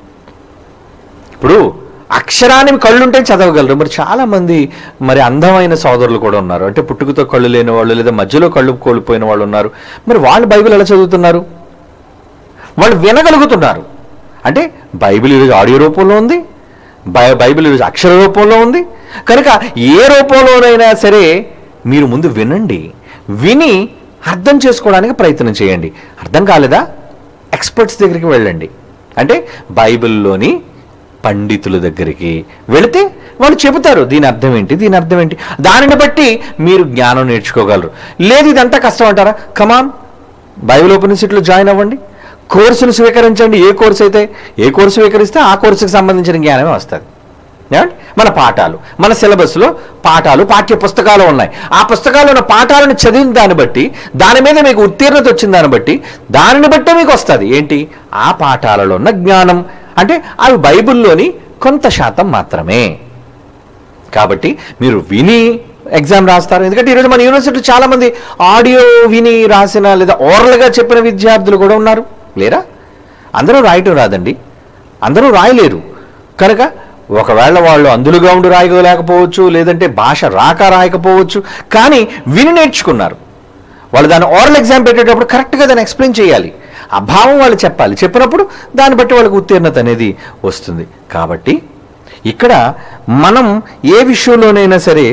ఇప్పుడు అక్షరాన్ని కళ్ళుంటే చదవగలరు మరి చాలా మంది మరి అందమైన సోదరులు కూడా ఉన్నారు అంటే పుట్టుకతో కళ్ళు లేని వాళ్ళు లేదా మధ్యలో కళ్ళు కోల్పోయిన వాళ్ళు ఉన్నారు మరి వాళ్ళు బైబిల్ ఎలా చదువుతున్నారు వాళ్ళు వినగలుగుతున్నారు అంటే బైబిల్ ఈరోజు ఆడియో రూపంలో ఉంది బై బైబిల్ ఈరోజు అక్షర రూపంలో ఉంది కనుక ఏ రూపంలోనైనా సరే మీరు ముందు వినండి విని అర్థం చేసుకోవడానికి ప్రయత్నం చేయండి అర్థం కాలేదా ఎక్స్పర్ట్స్ దగ్గరికి వెళ్ళండి అంటే బైబిల్లోని పండితుల దగ్గరికి వెళితే వాళ్ళు చెబుతారు దీని అర్థం ఏంటి దీని అర్థం ఏంటి దానిని బట్టి మీరు జ్ఞానం నేర్చుకోగలరు లేదు ఇదంతా కష్టం అంటారా కమాన్ బైబిల్ ఓపెన్ సీట్లో జాయిన్ అవ్వండి కోర్సును స్వీకరించండి ఏ కోర్సు అయితే ఏ కోర్సు స్వీకరిస్తే ఆ కోర్సుకి సంబంధించిన జ్ఞానమే వస్తుంది ఏమండి మన పాఠాలు మన సిలబస్లో పాఠాలు పాఠ్య పుస్తకాలు ఉన్నాయి ఆ పుస్తకాలు ఉన్న పాఠాలను చదివిన దాన్ని బట్టి దాని మీద మీకు ఉత్తీర్ణత వచ్చిన దాన్ని బట్టి దానిని బట్టే మీకు వస్తుంది ఏంటి ఆ పాఠాలలో ఉన్న జ్ఞానం అంటే అవి బైబిల్లోని కొంత శాతం మాత్రమే కాబట్టి మీరు విని ఎగ్జామ్ రాస్తారు ఎందుకంటే ఈరోజు మన యూనివర్సిటీలో చాలా మంది ఆడియో విని రాసిన లేదా ఓరల్గా చెప్పిన విద్యార్థులు కూడా ఉన్నారు లేరా అందరూ రాయటం రాదండి అందరూ రాయలేరు కనుక ఒకవేళ వాళ్ళు అందులుగా ఉండి రాయలేకపోవచ్చు లేదంటే భాష రాక రాయకపోవచ్చు కానీ విని నేర్చుకున్నారు వాళ్ళు దాన్ని ఓరల్ ఎగ్జామ్ పెట్టేటప్పుడు కరెక్ట్గా దాన్ని ఎక్స్ప్లెయిన్ చేయాలి ఆ భావం వాళ్ళు చెప్పాలి చెప్పినప్పుడు దాన్ని బట్టి వాళ్ళకి ఉత్తీర్ణత అనేది వస్తుంది కాబట్టి ఇక్కడ మనం ఏ విషయంలోనైనా సరే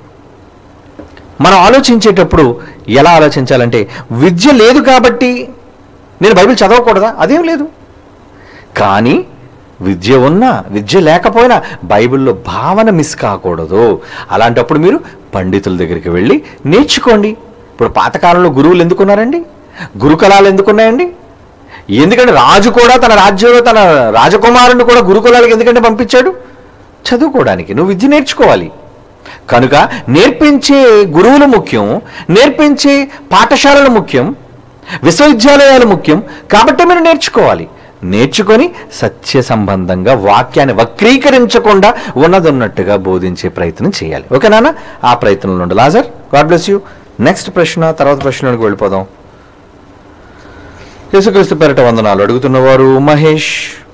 మనం ఆలోచించేటప్పుడు ఎలా ఆలోచించాలంటే విద్య లేదు కాబట్టి నేను బైబిల్ చదవకూడదా అదేం లేదు కానీ విద్య ఉన్నా విద్య లేకపోయినా బైబిల్లో భావన మిస్ కాకూడదు అలాంటప్పుడు మీరు పండితుల దగ్గరికి వెళ్ళి నేర్చుకోండి ఇప్పుడు పాతకాలంలో గురువులు ఎందుకున్నారండి గురుకులాలు ఎందుకున్నాయండి ఎందుకంటే రాజు కూడా తన రాజ్యంలో తన రాజకుమారుని కూడా గురుకులాలకు ఎందుకంటే పంపించాడు చదువుకోవడానికి నువ్వు విద్య నేర్చుకోవాలి కనుక నేర్పించే గురువులు ముఖ్యం నేర్పించే పాఠశాలలు ముఖ్యం విశ్వవిద్యాలయాలు ముఖ్యం కాబట్టి మీరు నేర్చుకోవాలి నేర్చుకొని సత్య సంబంధంగా వాక్యాన్ని వక్రీకరించకుండా ఉన్నదన్నట్టుగా బోధించే ప్రయత్నం చేయాలి ఓకే నాన్న ఆ ప్రయత్నంలో ఉండాలి Lazar God bless you next ప్రశ్న తర్వాత ప్రశ్నలోకి వెళ్ళిపోదాం యేసుక్రీస్తు పేరట వందనాలు అడుగుతున్నవారు మహేష్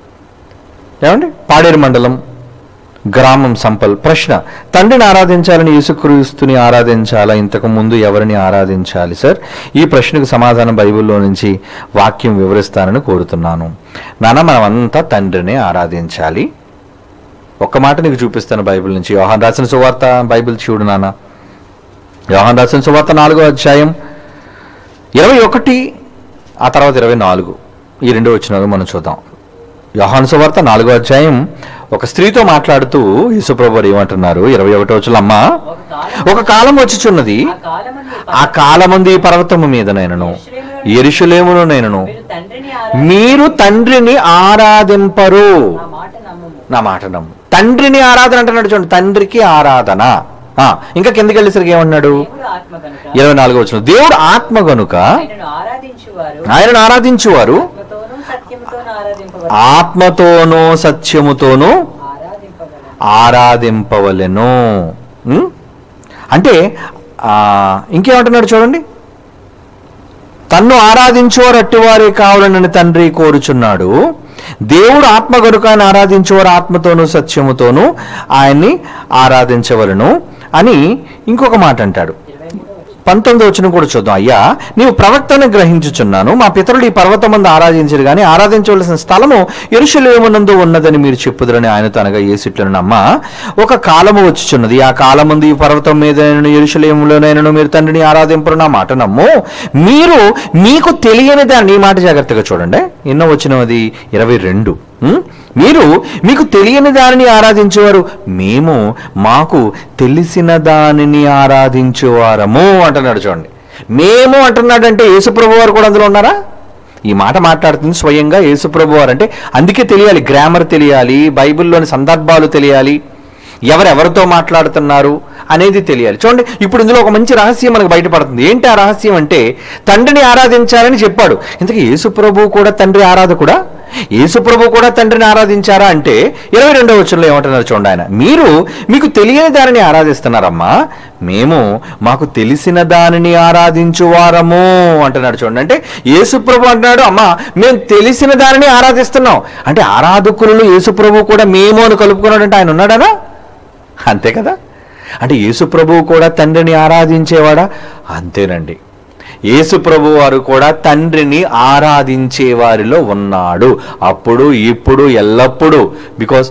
ఏమండి పాడేరు మండలం గ్రామం సంపల్ ప్రశ్న తండ్రిని ఆరాధించాలని యేసుక్రీస్తుని ఆరాధించాలా ఇంతకు ముందు ఎవరిని ఆరాధించాలి సార్ ఈ ప్రశ్నకు సమాధానం బైబిల్లో నుంచి వాక్యం వివరిస్తానని కోరుతున్నాను నాన్న మనమంతా తండ్రిని ఆరాధించాలి ఒక్క మాట నీకు చూపిస్తాను బైబిల్ నుంచి యోహాన్ రాసిన సువార్త బైబిల్ చూడు నాన్న యోహాన్ రాసిన సువార్త నాలుగో అధ్యాయం ఇరవై ఒకటి ఆ తర్వాత ఇరవై నాలుగు ఈ రెండు వచ్చినాలు మనం చూద్దాం యోహాను సువార్త నాలుగో అధ్యాయం ఒక స్త్రీతో మాట్లాడుతూ యేసుప్రభు వారు ఏమంటున్నారు ఇరవై ఒకటో వచ్చిన అమ్మ ఒక కాలం ఒక కాలం వచ్చుచున్నది ఆ కాలమందు ఆ కాలమంది పర్వతము మీద నేనను ఎరుషులేమును నేనను మీరు తండ్రిని ఆరా- మీరు తండ్రిని ఆరాధింపరు నా మాట నమ్మము నా మాట నమ్ము తండ్రిని ఆరాధన అంటున్నాడు చూడండి తండ్రికి ఆరాధన ఆ, ఇంకా కిందకి వెళ్ళేసరికి ఏమన్నాడు దేవుడు ఆత్మ గనుక ఇరవై నాలుగో వచ్చిన దేవుడు ఆత్మ గనుక ఆయనను ఆరాధించువారు ఆయనను ఆరాధించువారు ఆత్మతోనూ సత్యముతోనూ ఆరాధింపవలెను ఆత్మతోనూ సత్యముతోనూ ఆరాధింపగలను ఆరాధింపవలెను ఉం? అంటే ఆ, ఇంకేమంటున్నాడు చూడండి తన్ను ఆరాధించేవారు అట్టివారే కావాలని తండ్రి కోరుచున్నాడు దేవుడు ఆత్మ గనుక ఆయన ఆరాధించేవారు ఆత్మతోనూ సత్యముతోనూ ఆయన్ని ఆరాధించవలను అని ఇంకొక మాట అంటాడు ఇరవై మూడో వచ్చిన పంతొమ్మిది వచ్చిన కూడా చూద్దాం అయ్యా నీవు ప్రవక్తను గ్రహించుచున్నాను మా పితరులు ఈ పర్వతమందు ఆరాధించరు కానీ ఆరాధించవలసిన స్థలము ఎరుషలేమునందు ఉన్నదని మీరు చెప్పుదురని ఆయనతో అనగా ఏసిట్లను నమ్మ ఒక కాలము వచ్చుచున్నది ఆ కాలమందు ఈ పర్వతం మీద ఎరుషలేములోనైనను మీరు తండ్రిని ఆరాధింపరు నా మాట నమ్ము మీరు మీకు తెలియని దాన్ని ఈ మాట జాగ్రత్తగా చూడండి ఎన్నో వచ్చినది ఇరవై రెండు ఉం? మీరు మీకు తెలియని దానిని ఆరాధించేవారు మేము మాకు తెలిసిన దానిని ఆరాధించేవారము అంటున్నాడు చూడండి మేము అంటున్నాడంటే యేసుప్రభు వారు కూడా అందులో ఉన్నారా ఈ మాట మాట్లాడుతుంది స్వయంగా యేసుప్రభు వారు అంటే అందుకే తెలియాలి గ్రామర్ తెలియాలి బైబిల్లోని సందర్భాలు తెలియాలి ఎవరెవరితో మాట్లాడుతున్నారు అనేది తెలియాలి చూడండి ఇప్పుడు ఇందులో ఒక మంచి రహస్యం మనకు బయటపడుతుంది ఏంటి ఆ రహస్యం అంటే తండ్రిని ఆరాధించాలని చెప్పాడు ఇంతకీ యేసుప్రభు కూడా తండ్రి ఆరాధకుడా యేసుప్రభు కూడా తండ్రిని ఆరాధించారా అంటే ఇరవై రెండవ వచనంలో ఏమంటున్నారు చూడండి ఆయన మీరు మీకు తెలియని దానిని ఆరాధిస్తున్నారమ్మా మేము మాకు తెలిసిన దానిని ఆరాధించువారము అంటున్నాడు చూడండి అంటే యేసుప్రభు అంటున్నాడు అమ్మా మేము తెలిసిన దానిని ఆరాధిస్తున్నాం అంటే ఆరాధకులు యేసుప్రభు కూడా మేము అని కలుపుకున్నాడు అంటే ఆయన ఉన్నాడనా అంతే కదా అంటే యేసుప్రభువు కూడా తండ్రిని ఆరాధించేవాడా అంతేనండి యేసుప్రభు వారు కూడా తండ్రిని ఆరాధించే వారిలో ఉన్నాడు అప్పుడు ఇప్పుడు ఎల్లప్పుడూ బికాస్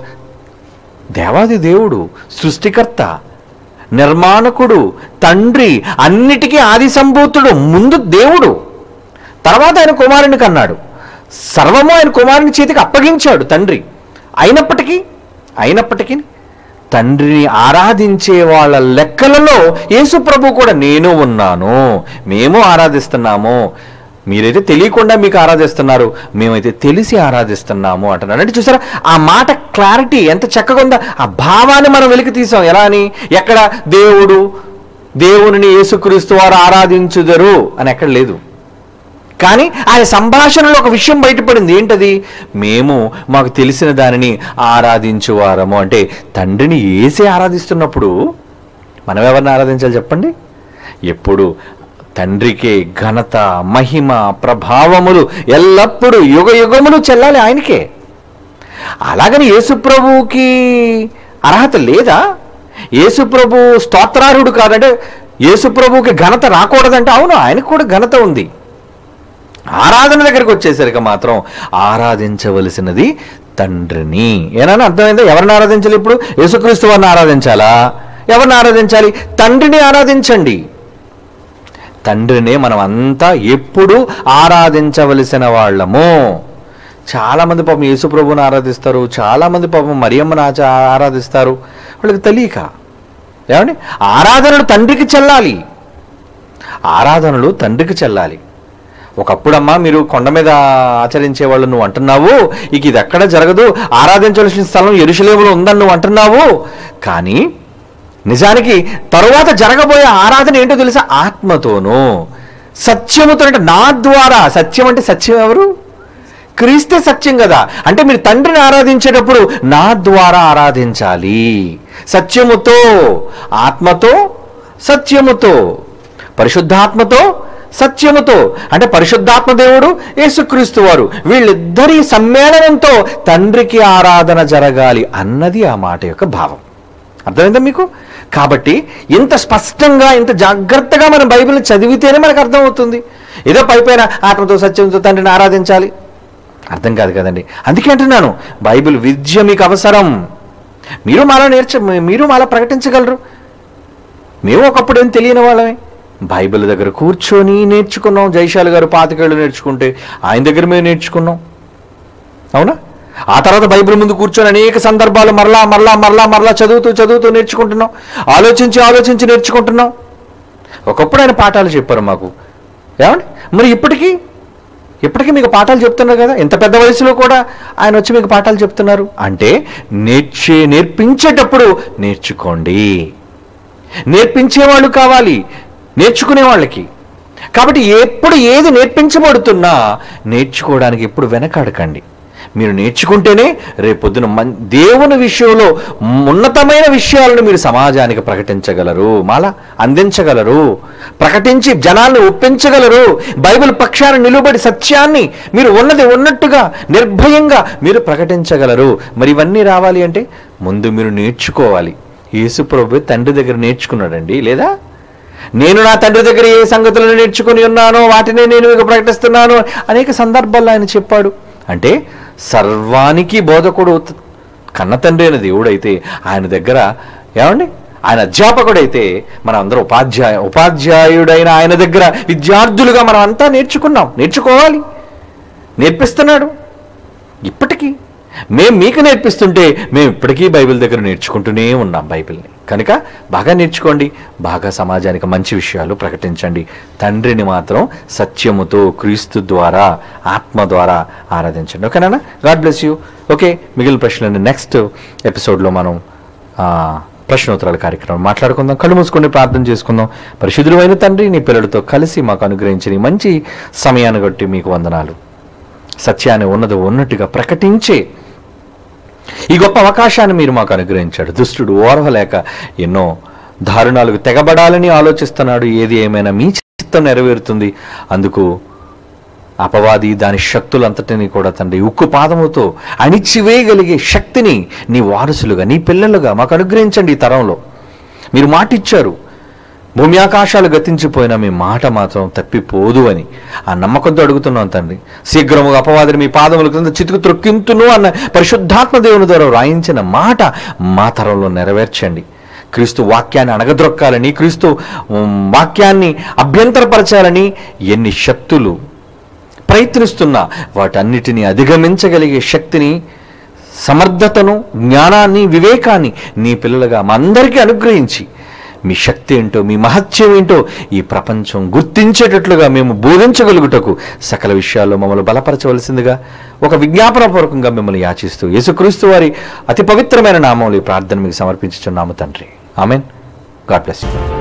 దేవాది దేవుడు సృష్టికర్త నిర్మాణకుడు తండ్రి అన్నిటికీ ఆది సంభూతుడు ముందు దేవుడు తర్వాత ఆయన కుమారుని కన్నాడు సర్వము ఆయన కుమారుని చేతికి అప్పగించాడు తండ్రి అయినప్పటికీ అయినప్పటికీ తండ్రిని ఆరాధించే వాళ్ళ లెక్కలలో యేసు ప్రభు కూడా నేను ఉన్నాను మేము ఆరాధిస్తున్నాము మీరైతే తెలియకుండా మీకు ఆరాధిస్తున్నారు మేమైతే తెలిసి ఆరాధిస్తున్నాము అంటున్నాడు అంటే చూసారా ఆ మాట క్లారిటీ ఎంత చక్కగా ఉందో ఆ భావాన్ని మనం వెలికి తీసాం ఎలా అని ఎక్కడ దేవుడు దేవుని యేసుక్రీస్తు వారు ఆరాధించుదరు అని ఎక్కడ లేదు కానీ ఆయన సంభాషణలో ఒక విషయం బయటపడింది ఏంటది మేము మాకు తెలిసిన దానిని ఆరాధించువారము అంటే తండ్రిని ఏసే ఆరాధిస్తున్నప్పుడు మనం ఎవరిని ఆరాధించాలి చెప్పండి ఎప్పుడు తండ్రికే ఘనత మహిమ ప్రభావములు ఎల్లప్పుడూ యుగ యుగములు చెల్లాలి ఆయనకే అలాగని యేసుప్రభువుకి అర్హత లేదా యేసుప్రభు స్తోత్రార్హుడు కాదంటే యేసుప్రభువుకి ఘనత రాకూడదంటే అవును ఆయనకు కూడా ఘనత ఉంది ఆరాధన దగ్గరికి వచ్చేసరికి మాత్రం ఆరాధించవలసినది తండ్రిని ఏనని అర్థమైందా ఎవరిని ఆరాధించాలి ఇప్పుడు యేసుక్రీస్తు వారిని ఆరాధించాలా ఎవరిని ఆరాధించాలి తండ్రిని ఆరాధించండి తండ్రినే మనం అంతా ఎప్పుడు ఆరాధించవలసిన వాళ్ళము చాలామంది పాపం యేసుప్రభుని ఆరాధిస్తారు చాలామంది పాపం మరియమ్మని ఆచ ఆరాధిస్తారు వాళ్ళకి తెలియక ఏమండి ఆరాధనలు తండ్రికి చెల్లాలి ఆరాధనలు తండ్రికి చెల్లాలి ఒకప్పుడమ్మా మీరు కొండ మీద ఆచరించే వాళ్ళు నువ్వు అంటున్నావు ఇక ఇది ఎక్కడ జరగదు ఆరాధించవలసిన స్థలం ఎరుషలేములో ఉందని నువ్వు అంటున్నావు కానీ నిజానికి తరువాత జరగబోయే ఆరాధన ఏంటో తెలుసా ఆత్మతోనూ సత్యముతో అంటే నా ద్వారా సత్యం అంటే సత్యం ఎవరు క్రీస్తే సత్యం కదా అంటే మీరు తండ్రిని ఆరాధించేటప్పుడు నా ద్వారా ఆరాధించాలి సత్యముతో ఆత్మతో సత్యముతో పరిశుద్ధాత్మతో సత్యముతో అంటే పరిశుద్ధాత్మ దేవుడు యేసుక్రీస్తు వారు వీళ్ళిద్దరి సమ్మేళనంతో తండ్రికి ఆరాధన జరగాలి అన్నది ఆ మాట యొక్క భావం అర్థమైందా మీకు కాబట్టి ఇంత స్పష్టంగా ఇంత జాగ్రత్తగా మనం బైబిల్ చదివితేనే మనకు అర్థమవుతుంది ఏదో పైపైన ఆత్మతో సత్యంతో తండ్రిని ఆరాధించాలి అర్థం కాదు కదండి అందుకే అంటున్నాను బైబిల్ విద్య మీకు అవసరం మీరు మాలా నేర్చ మీరు మాలా ప్రకటించగలరు మేము ఒకప్పుడు ఏం తెలియని వాళ్ళమే బైబిల్ దగ్గర కూర్చొని నేర్చుకున్నాం జైశాల్ గారు పాతికేళ్ళు నేర్చుకుంటే ఆయన దగ్గర మేము నేర్చుకున్నాం అవునా ఆ తర్వాత బైబిల్ ముందు కూర్చొని అనేక సందర్భాలు మరలా మరలా మరలా మరలా చదువుతూ చదువుతూ నేర్చుకుంటున్నాం ఆలోచించి ఆలోచించి నేర్చుకుంటున్నాం ఒకప్పుడు ఆయన పాఠాలు చెప్పారు మాకు ఏమండి మరి ఇప్పటికీ ఇప్పటికీ మీకు పాఠాలు చెప్తున్నారు కదా ఇంత పెద్ద వయసులో కూడా ఆయన వచ్చి మీకు పాఠాలు చెప్తున్నారు అంటే నేర్చే నేర్పించేటప్పుడు నేర్చుకోండి నేర్పించేవాళ్ళు కావాలి నేర్చుకునే వాళ్ళకి కాబట్టి ఎప్పుడు ఏది నేర్పించబడుతున్నా నేర్చుకోవడానికి ఎప్పుడు వెనకాడకండి మీరు నేర్చుకుంటేనే రేపొద్దున మన్ దేవుని విషయంలో ఉన్నతమైన విషయాలను మీరు సమాజానికి ప్రకటించగలరు మాలా అందించగలరు ప్రకటించి జనాలను ఒప్పించగలరు బైబిల్ పక్షాన నిలబడి సత్యాన్ని మీరు ఉన్నది ఉన్నట్టుగా నిర్భయంగా మీరు ప్రకటించగలరు మరి ఇవన్నీ రావాలి అంటే ముందు మీరు నేర్చుకోవాలి యేసుప్రభు తండ్రి దగ్గర నేర్చుకున్నాడండి లేదా నేను నా తండ్రి దగ్గర ఏ సంగతులను నేర్చుకుని ఉన్నానో వాటినే నేను మీకు ప్రకటిస్తున్నాను అనేక సందర్భాల్లో ఆయన చెప్పాడు అంటే సర్వానికి బోధకుడు కన్న తండ్రి అయిన దేవుడైతే ఆయన దగ్గర ఏమండి ఆయన అధ్యాపకుడైతే మనం అందరం ఉపాధ్యాయ ఉపాధ్యాయుడైన ఆయన దగ్గర విద్యార్థులుగా మనం అంతా నేర్చుకున్నాం నేర్చుకోవాలి నేర్పిస్తున్నాడు ఇప్పటికీ మేము మీకు నేర్పిస్తుంటే మేము ఇప్పటికీ బైబిల్ దగ్గర నేర్చుకుంటూనే ఉన్నాం బైబిల్ని కనుక బాగా నేర్చుకోండి బాగా సమాజానికి మంచి విషయాలు ప్రకటించండి తండ్రిని మాత్రం సత్యముతో క్రీస్తు ద్వారా ఆత్మ ద్వారా ఆరాధించండి ఓకేనా గాడ్ బ్లెస్ యూ ఓకే మిగిలిన ప్రశ్నలను నెక్స్ట్ ఎపిసోడ్లో మనం ఆ, ప్రశ్నోత్తరాల కార్యక్రమం మాట్లాడుకుందాం కళ్ళు మూసుకొని ప్రార్థన చేసుకుందాం పరిశుద్ధులైన తండ్రి నీ పిల్లలతో కలిసి మాకు అనుగ్రహించిన ఈ మంచి సమయాన్ని బట్టి మీకు వందనాలు సత్యాన్ని ఉన్నది ఉన్నట్టుగా ప్రకటించే ఈ గొప్ప అవకాశాన్ని మీరు మాకు అనుగ్రహించాడు దుష్టుడు ఓర్వలేక ఎన్నో దారుణాలకు తెగబడాలని ఆలోచిస్తున్నాడు ఏది ఏమైనా మీ చిత్తం నెరవేరుతుంది అందుకు అపవాది దాని శక్తులంతటిని కూడా తండ్రి ఉక్కు పాదముతో అణిచివేయగలిగే శక్తిని నీ వారసులుగా నీ పిల్లలుగా మాకు అనుగ్రహించండి ఈ తరంలో మీరు మాటిచ్చారు భూమి ఆకాశాలు గతించిపోయినా మీ మాట మాత్రం తప్పిపోదు అని ఆ నమ్మకంతో అడుగుతున్నాం తండ్రి శీఘ్రముగా అపవాదిని మీ పాదముల క్రింద చితుకు త్రొక్కింతును అన్న పరిశుద్ధాత్మ దేవుని ద్వారా వ్రాయించిన మాట మా తరంలో నెరవేర్చండి క్రీస్తు వాక్యాన్ని అణగద్రొక్కాలని క్రీస్తు ఉమ్, వాక్యాన్ని అభ్యంతరపరచాలని ఎన్ని శక్తులు ప్రయత్నిస్తున్నా వాటన్నిటిని అధిగమించగలిగే శక్తిని సమర్థతను జ్ఞానాన్ని వివేకాన్ని నీ పిల్లలుగా మా అందరికీ అనుగ్రహించి మీ శక్తి ఏంటో మీ మహత్యం ఏంటో ఈ ప్రపంచం గుర్తించేటట్లుగా మేము బోధించగలుగుటకు సకల విషయాల్లో మమ్మల్ని బలపరచవలసిందిగా ఒక విజ్ఞాపనపూర్వకంగా మిమ్మల్ని యాచిస్తూ యేసుక్రీస్తు వారి అతి పవిత్రమైన నామంలో ఈ ప్రార్థన మీకు సమర్పించుచున్నాము తండ్రి ఆమెన్ గాడ్ బ్లెస్ యూ